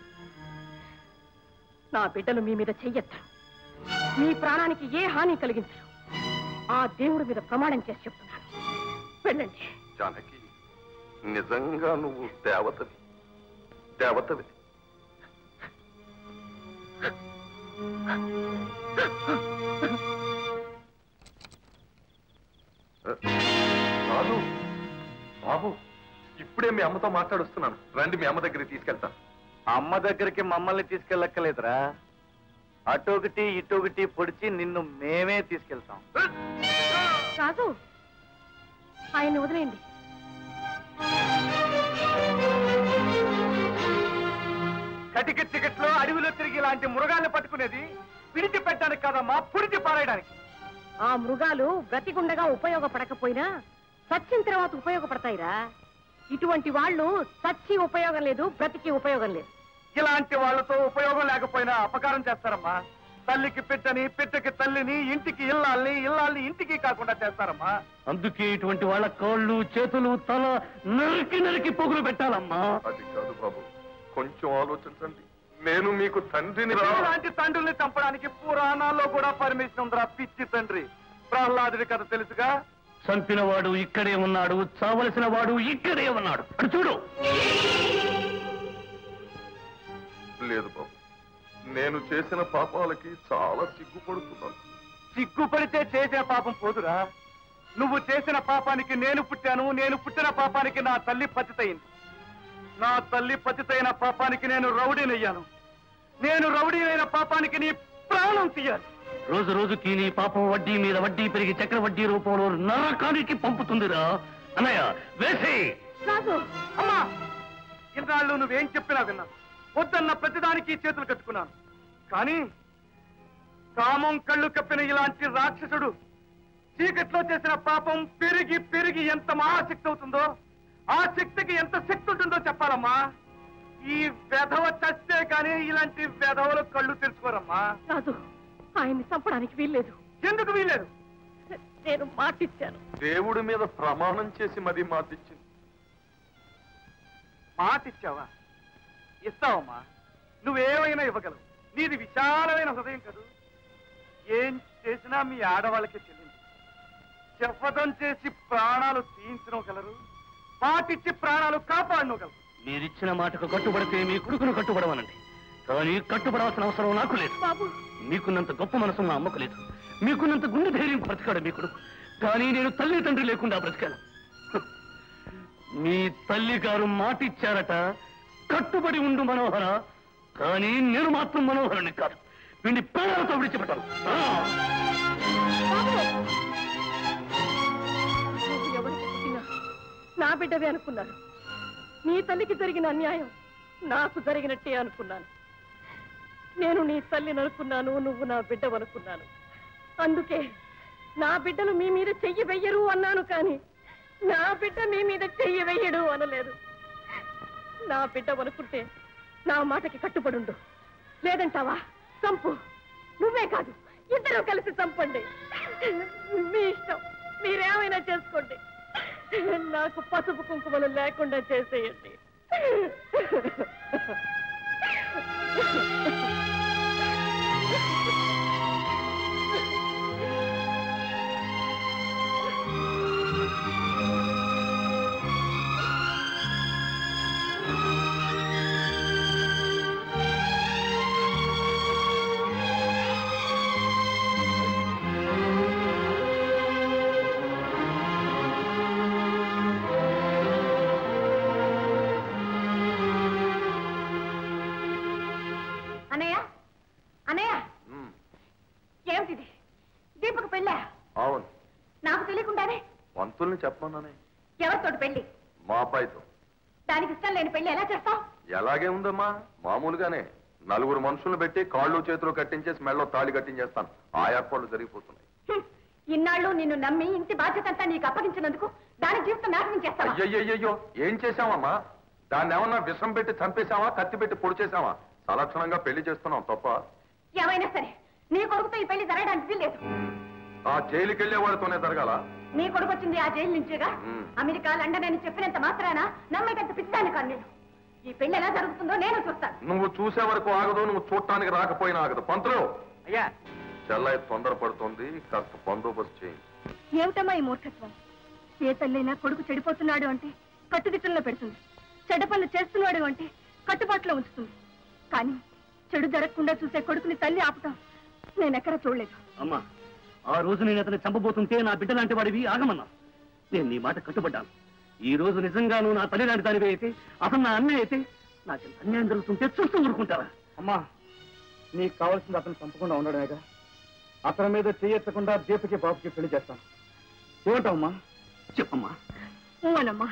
నా బిడ్డలు మీ మీద చెయ్యెత్తరు మీ ప్రాణానికి ఏ హాని కలిగించరు ఆ దేవుడి మీద ప్రమాణం చేసి చెప్తున్నాను వెళ్ళండి జానకి నిజంగా నువ్వు దేవతవి దేవతవి రాదు బాబు ఇప్పుడే మీ అమ్మతో మాట్లాడుస్తున్నాను రండి మీ అమ్మ దగ్గరికి తీసుకెళ్తాను అమ్మ దగ్గరికి మమ్మల్ని తీసుకెళ్ళక్కలేదురా అటొకటి ఇటొకటి పొడిచి నిన్ను మేమే తీసుకెళ్తాం రాజు ఆయన్ని వదిలేయండి కటిక చికెట్లో అడవిలో తిరిగి ఇలాంటి మృగాల్ని పట్టుకునేది పిడిచి పెట్టడానికి కాదమ్మా పుడిచి పారేయడానికి ఆ మృగాలు బ్రతికుండగా ఉపయోగపడకపోయినా చచ్చిన తర్వాత ఉపయోగపడతాయిరా ఇటువంటి వాళ్ళు చచ్చి ఉపయోగం లేదు బ్రతికి ఉపయోగం లేదు ఇలాంటి వాళ్ళతో ఉపయోగం లేకపోయినా అపకారం చేస్తారమ్మా తల్లికి పిట్టని పిట్టకి తల్లిని ఇంటికి ఇల్లాల్ని ఇల్లాల్ని ఇంటికి కాకుండా చేస్తారమ్మా అందుకే ఇటువంటి వాళ్ళ కాళ్ళు చేతులు తల నరికి నరికి పొగులు పెట్టాలమ్మా అది కాదు బాబు కొంచెం ఆలోచించండి నేను మీకు తండ్రిని రా ఇలాంటి తండ్రుల్ని చంపడానికి పురాణాల్లో కూడా పర్మిషన్ ఉందిరా పిచ్చి తండ్రి ప్రహ్లాదుడి కథ తెలుసుగా చంపిన వాడు ఇక్కడే ఉన్నాడు చావలసిన వాడు ఇక్కడే ఉన్నాడు అటు చూడు లేదు బాబు నేను చేసిన పాపాలకి చాలా సిగ్గుపడుతున్నాను సిగ్గుపడితే చేసిన పాపం పోదురా నువ్వు చేసిన పాపానికి నేను పుట్టాను నేను పుట్టిన పాపానికి నా తల్లి పతితయింది నా తల్లి పతితైన పాపానికి నేను రౌడీనయ్యాను నేను రౌడీనైన పాపానికి నీ ప్రాణం తీయాలి రోజు రోజుకి నీ పాపం వడ్డీ మీద వడ్డీ పెరిగి చక్ర వడ్డీ రూపంలో నరకానికి పంపుతుందిరా అన్నయ్య వేసే రాజు అమ్మా ఇన్నాళ్ళు నువ్వేం చెప్పినా విన్నాను వద్దన్న ప్రతిదానికి చేతులు కట్టుకున్నాను కానీ కామం కళ్ళు కప్పిన ఇలాంటి రాక్షసుడు చీకట్లో చేసిన పాపం పెరిగి పెరిగి ఎంత మహాశక్తి అవుతుందో ఆ శక్తికి ఎంత శక్తి ఉంటుందో చెప్పాలమ్మా ఈ వెధవ చస్తే కానీ ఇలాంటి వెధవలు కళ్ళు తెరుచుకోరమ్మా రాజు ఆయన్ని చంపడానికి వీల్లేదు ఎందుకు వీలేదు నేను మాటిచ్చాను దేవుడి మీద ప్రమాణం చేసి మరీ మాటిచ్చింది మాట ఇచ్చావా ఇస్తావమ్మా నువ్వేమైనా ఇవ్వగలవు నీది విశాలమైన హృదయం కదూ ఏం చేసినా మీ ఆడవాళ్ళకి చెల్లింది చెప్పదం చేసి ప్రాణాలు తీయించగలరు మాటిచ్చి ప్రాణాలు కాపాడనగలరు మీరిచ్చిన మాటకు కట్టుబడితే మీ కొడుకును కట్టుబడవనండి కానీ కట్టుబడవలసిన అవసరం నాకు లేదు బాబు మీకున్నంత గొప్ప మనసు మా అమ్మకు లేదు మీకున్నంత గుండె ధైర్యం బ్రతికాడు మీ కొడుకు కానీ నేను తల్లి తండ్రి లేకుండా బ్రతికాను హ. మీ తల్లి గారు మాట ఇచ్చారట కట్టుబడి ఉండు మనోహర కానీ నేను మాత్రం మనోహరుని కాదు వీడిని ప్రాణాలతో విడిచిపెట్టాను ఆ! నువ్వు ఎవరికి పుట్టినా నా బిడ్డవే అనుకున్నాను నీ తల్లికి జరిగిన అన్యాయం నాకు జరిగినట్టే అనుకున్నాను నేను నీ తల్లిని అనుకున్నాను నువ్వు నా బిడ్డవనుకున్నాను అందుకే నా బిడ్డలు మీ మీద చెయ్యి వెయ్యరు అన్నాను కానీ నా బిడ్డ మీ మీద చెయ్యి వెయ్యడు అనలేదు నా బిడ్డ అనుకుంటే నా మాటకి కట్టుబడుండు లేదంటావా చంపు నువ్వే కాదు ఇద్దరు కలిసి చంపండి మీ ఇష్టం మీరేమైనా చేసుకోండి నాకు పసుపు కుంకుమలు లేకుండా చేసేయండి పెళ్ళని చెప్పమన్నానే ఎవరితోటి పెళ్లి మా అబ్బాయితో దానికి ఇష్టం లేని పెళ్లి ఎలా చేస్తావు ఎలాగే ఉందమ్మా మామూలుగానే నలుగురు మనుషులను పెట్టి కాళ్ళు చేతులు కట్టించేసి మెళ్ళో తాళి కట్టించేస్తాను ఆ ఏర్పాట్లు జరిగిపోతున్నాయి ఇన్నాళ్ళు నిన్ను నమ్మి ఇంటి బాధ్యత అంతా నీకు అప్పగించినందుకు దాని జీవితం నాశనం చేస్తావా అయ్యయ్యో ఏం చేశావమ్మా దాన్ని ఏమన్నా విషం పెట్టి చంపేశావా కత్తి పెట్టి పొడి చేశావా సలక్షణంగా పెళ్లి చేస్తున్నాం తప్ప ఏమైనా సరే నీ కొడుకుతో ఈ పెళ్లి జరగడానికి వీల్లేదు ఆ జైలుకి వెళ్ళే వాడితోనే జరగాల నీ కొడుకు వచ్చింది ఆ జైలు నుంచేగా మ్. అమెరికా లండన్ అని చెప్పినంత మాత్రాన నమ్మకంత పిచ్చాను కాను నేను ఈ పెళ్లి ఎలా జరుగుతుందో నేను చూస్తాను నువ్వు చూసే వరకు ఆగదు నువ్వు చూడటానికి రాకపోయినా ఆగదు పంతులు అయ్యా చెల్లయ్య తొందరపడుతుంది కాస్త బందోబస్తు చేయి ఏమిటమ్మా ఈ మూర్ఖత్వం ఏ తల్లైనా కొడుకు చెడిపోతున్నాడు అంటే కట్టుదిట్టంలో పెడుతుంది చెడ్డ పనులు చేస్తున్నాడు అంటే కట్టుబాటులో ఉంచుతుంది కానీ చెడు జరగకుండా చూసే కొడుకుని తల్లి ఆపటం నేనెక్కడ చూడలేదు అమ్మా ఆ రోజు నేను అతన్ని చంపబోతుంటే నా బిడ్డ లాంటి వాడివి ఆగమన్నా నేను నీ మాట కట్టుబడ్డాను ఈ రోజు నిజంగాను నా తల్లి లాంటి దానివి అయితే అతను నా అన్నయ్య అయితే నాకు ఇంత అన్యాయం జరుగుతుంటే చూస్తూ ఊరుకుంటారా అమ్మా నీకు కావాల్సింది అతను చంపకుండా ఉండడమేగా అతని మీద చేయెత్తకుండా దీపకి బాబుకి పెళ్లి చేస్తాను ఏమంటావమ్మా చెప్పమ్మా ఊనమ్మా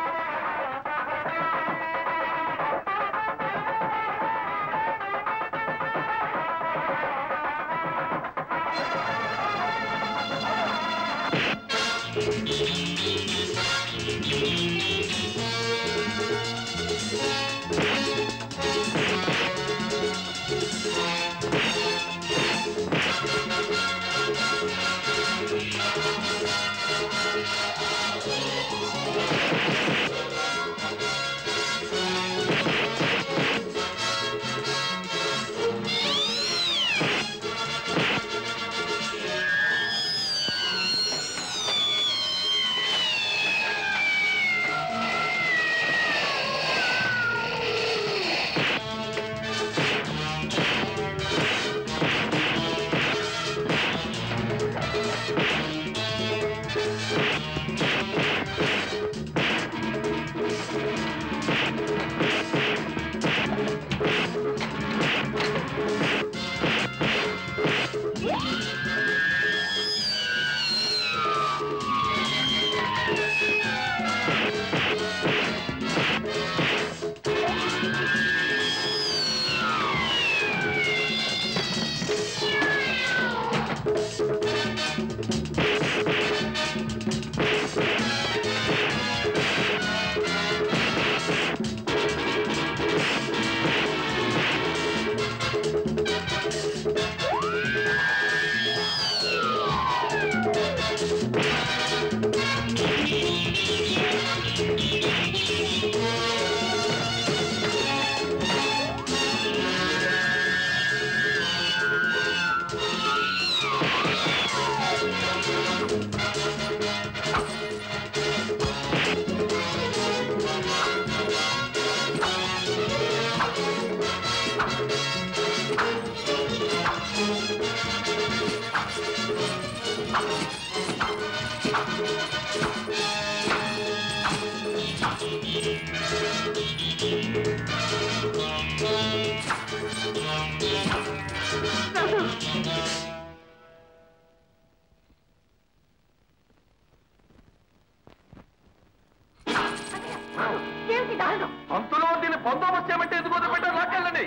ఏమిటి దారుణం పంతులు దీన్ని బందోబస్తు చేయమంటే ఎందుకు వదిలిపెట్టారు లాక్కెళ్ళండి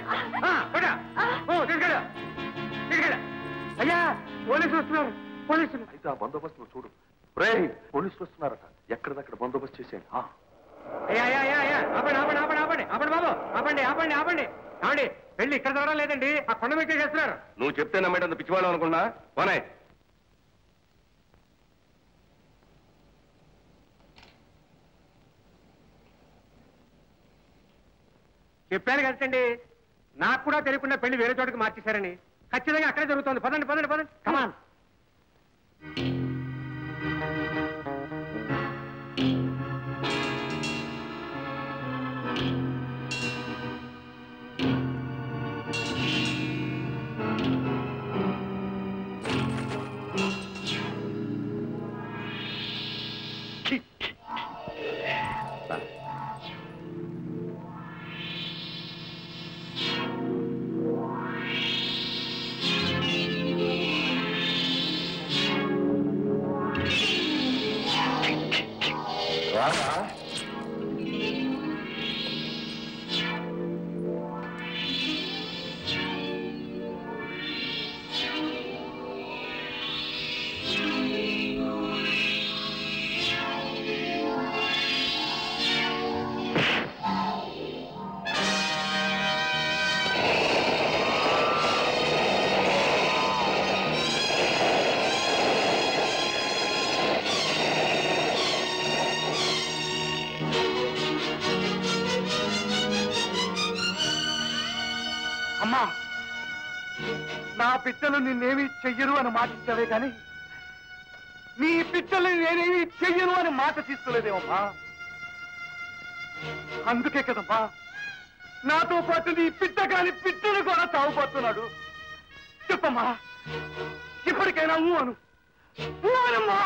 తీసుకెళ్ళా తీసుకెళ్ళా అయ్యా పోలీసులు వస్తున్నారు పోలీసులు అయితే ఆ బందోబస్తు నువ్వు చూడు రే పోలీసులు వస్తున్నారట ఎక్కడిదక్కడ బందోబస్తు చేసేయండి ఆ. అయ్యా అయ్యా అయ్యా అయ్యా ఆపండి ఆపండి ఆపండి ఆపండి ఆపండి బాబు ఆపండి ఆపండి ఆపండి ఆపండి పెళ్లి ఇక్కడ జరగడం లేదండి ఆ కొండ మీద చేస్తున్నారు నువ్వు చెప్తే నమ్మేటంత పిచ్చివాడు అనుకున్నా పోనే చెప్పాను కదండి నాకు కూడా తెలియకుండా పెళ్లి వేరే చోటుకి మార్చేశారని ఖచ్చితంగా అక్కడే జరుగుతుంది పదండి పదండి పదండి కమాన్ ఆ అమ్మా నా పిట్టలు నిన్నేమి చెయ్యరు అని మాట ఇచ్చావే కానీ నీ పిట్టలు నేనేమి చెయ్యను అని మాట తీసుకోలేదేమమ్మా అందుకే కదమ్మా నాతో పాటు నీ పిట్ట కాని పిట్టలు కూడా తాగుపోతున్నాడు చెప్పమ్మా ఇప్పటికైనా ఊ అను ఊ అనమ్మా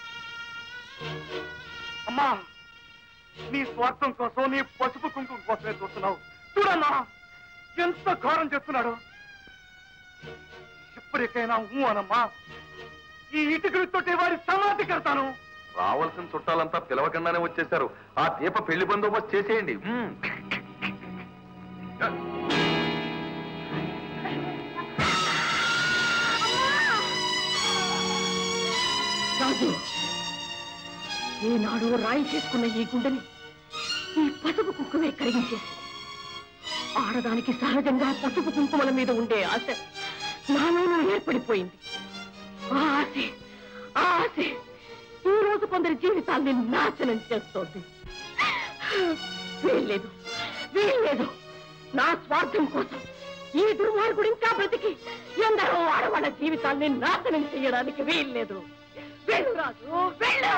అమ్మా నీ స్వార్థం కోసం నీ పసుపు కుంకుమ కోసమే చూస్తున్నావు చూడమ్మా ఎంత ఘోరం చేస్తున్నాడు ఇప్పటికైనా ఊ అనమ్మా ఈ ఇటుకలతోటి వారి సమాధి కడతాను రావాల్సిన చుట్టాలంతా పిలవకుండానే వచ్చేశారు ఆ దీప పెళ్లి బందోబస్తు చేసేయండి మ్మ్. రాజు ఈనాడు రాయి చేసుకున్న ఈ గుండెని ఈ పసుపు కుంకుమే కరిగించేసి ఆడదానికి సహజంగా పసుపు కుంకుమల మీద ఉండే ఆశ నాలోనూ ఏర్పడిపోయింది ఆ ఆశ ఆ ఆశ ఈ రోజు కొందరి జీవితాల్ని నాశనం చేస్తోంది వీల్లేదు వీల్లేదు నా స్వార్థం కోసం ఈ దుర్మార్గుడు ఇంకా బ్రతికి ఎందరో ఆడవాళ్ళ జీవితాల్ని నాశనం చేయడానికి వీల్లేదు వెళ్ళు రాజు వెళ్ళు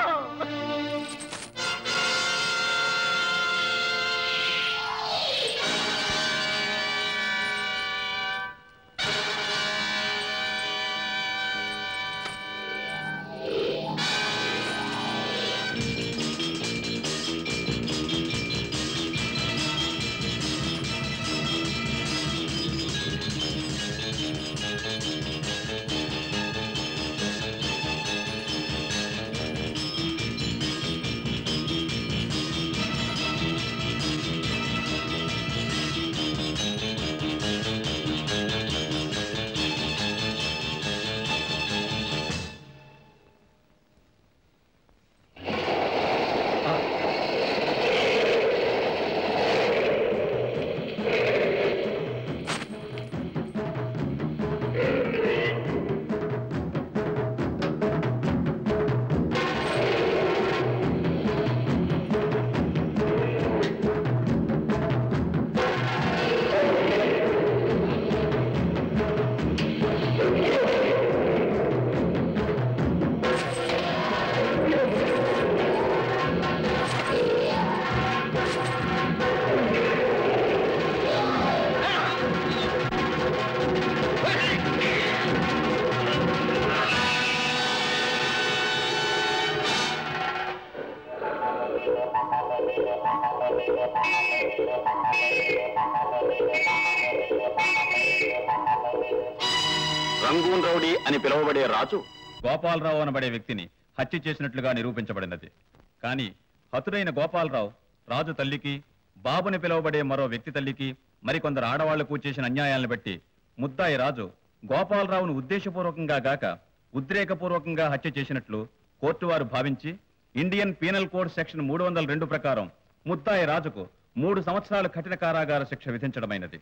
రంగూన్ రౌడీ అని పిలువబడే రాజు గోపాలరావు అనబడే వ్యక్తిని హత్య చేసినట్లుగా నిరూపించబడినది కానీ హతుడైన గోపాలరావు రాజు తల్లికి బాబుని పిలువబడే మరో వ్యక్తి తల్లికి మరికొందరు ఆడవాళ్లకు చేసిన అన్యాయాలను బట్టి ముద్దాయి రాజు గోపాలరావును ఉద్దేశపూర్వకంగా గాక ఉద్రేకపూర్వకంగా హత్య చేసినట్లు కోర్టు వారు భావించి ఇండియన్ పీనల్ కోడ్ సెక్షన్ మూడు వందల రెండు ప్రకారం ముద్దాయి రాజుకు మూడు సంవత్సరాల కఠిన కారాగార శిక్ష విధించడమైనది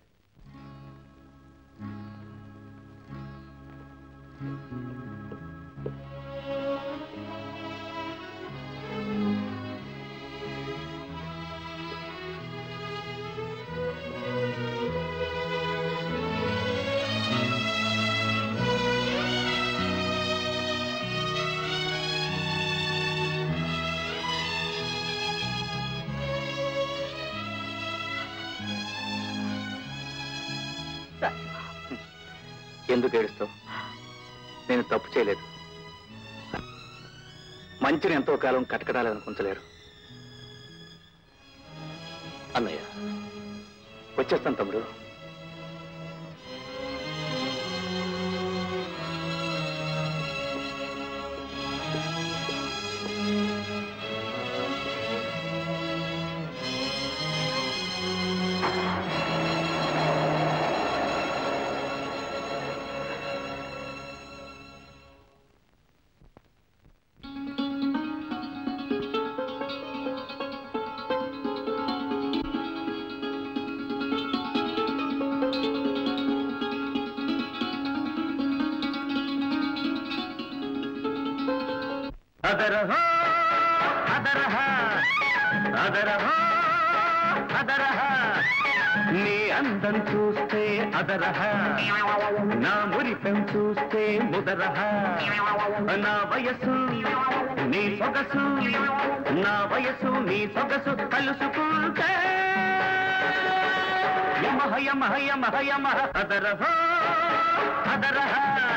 ఎందుకు ఏడుస్తావు నేను తప్పు చేయలేదు మంచిని ఎంతో కాలం కటకటాలనుకుంటలేరు అన్నయ్య వచ్చేస్తాను తమ్ముడు అదరహ అదరహ అదరహ అదరహ నీ అందం చూస్తే అదరహ నా మురిపెం చూస్తే ముదరహ నా వయసు నీ సొగసు నా వయసు నీ సొగసు కలుసుకుంటే యమహ యమహ యమహ యమహ అదరహ అదరహ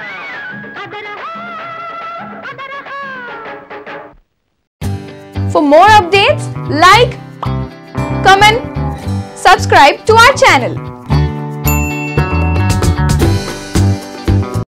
For more updates, like, comment, subscribe to our channel.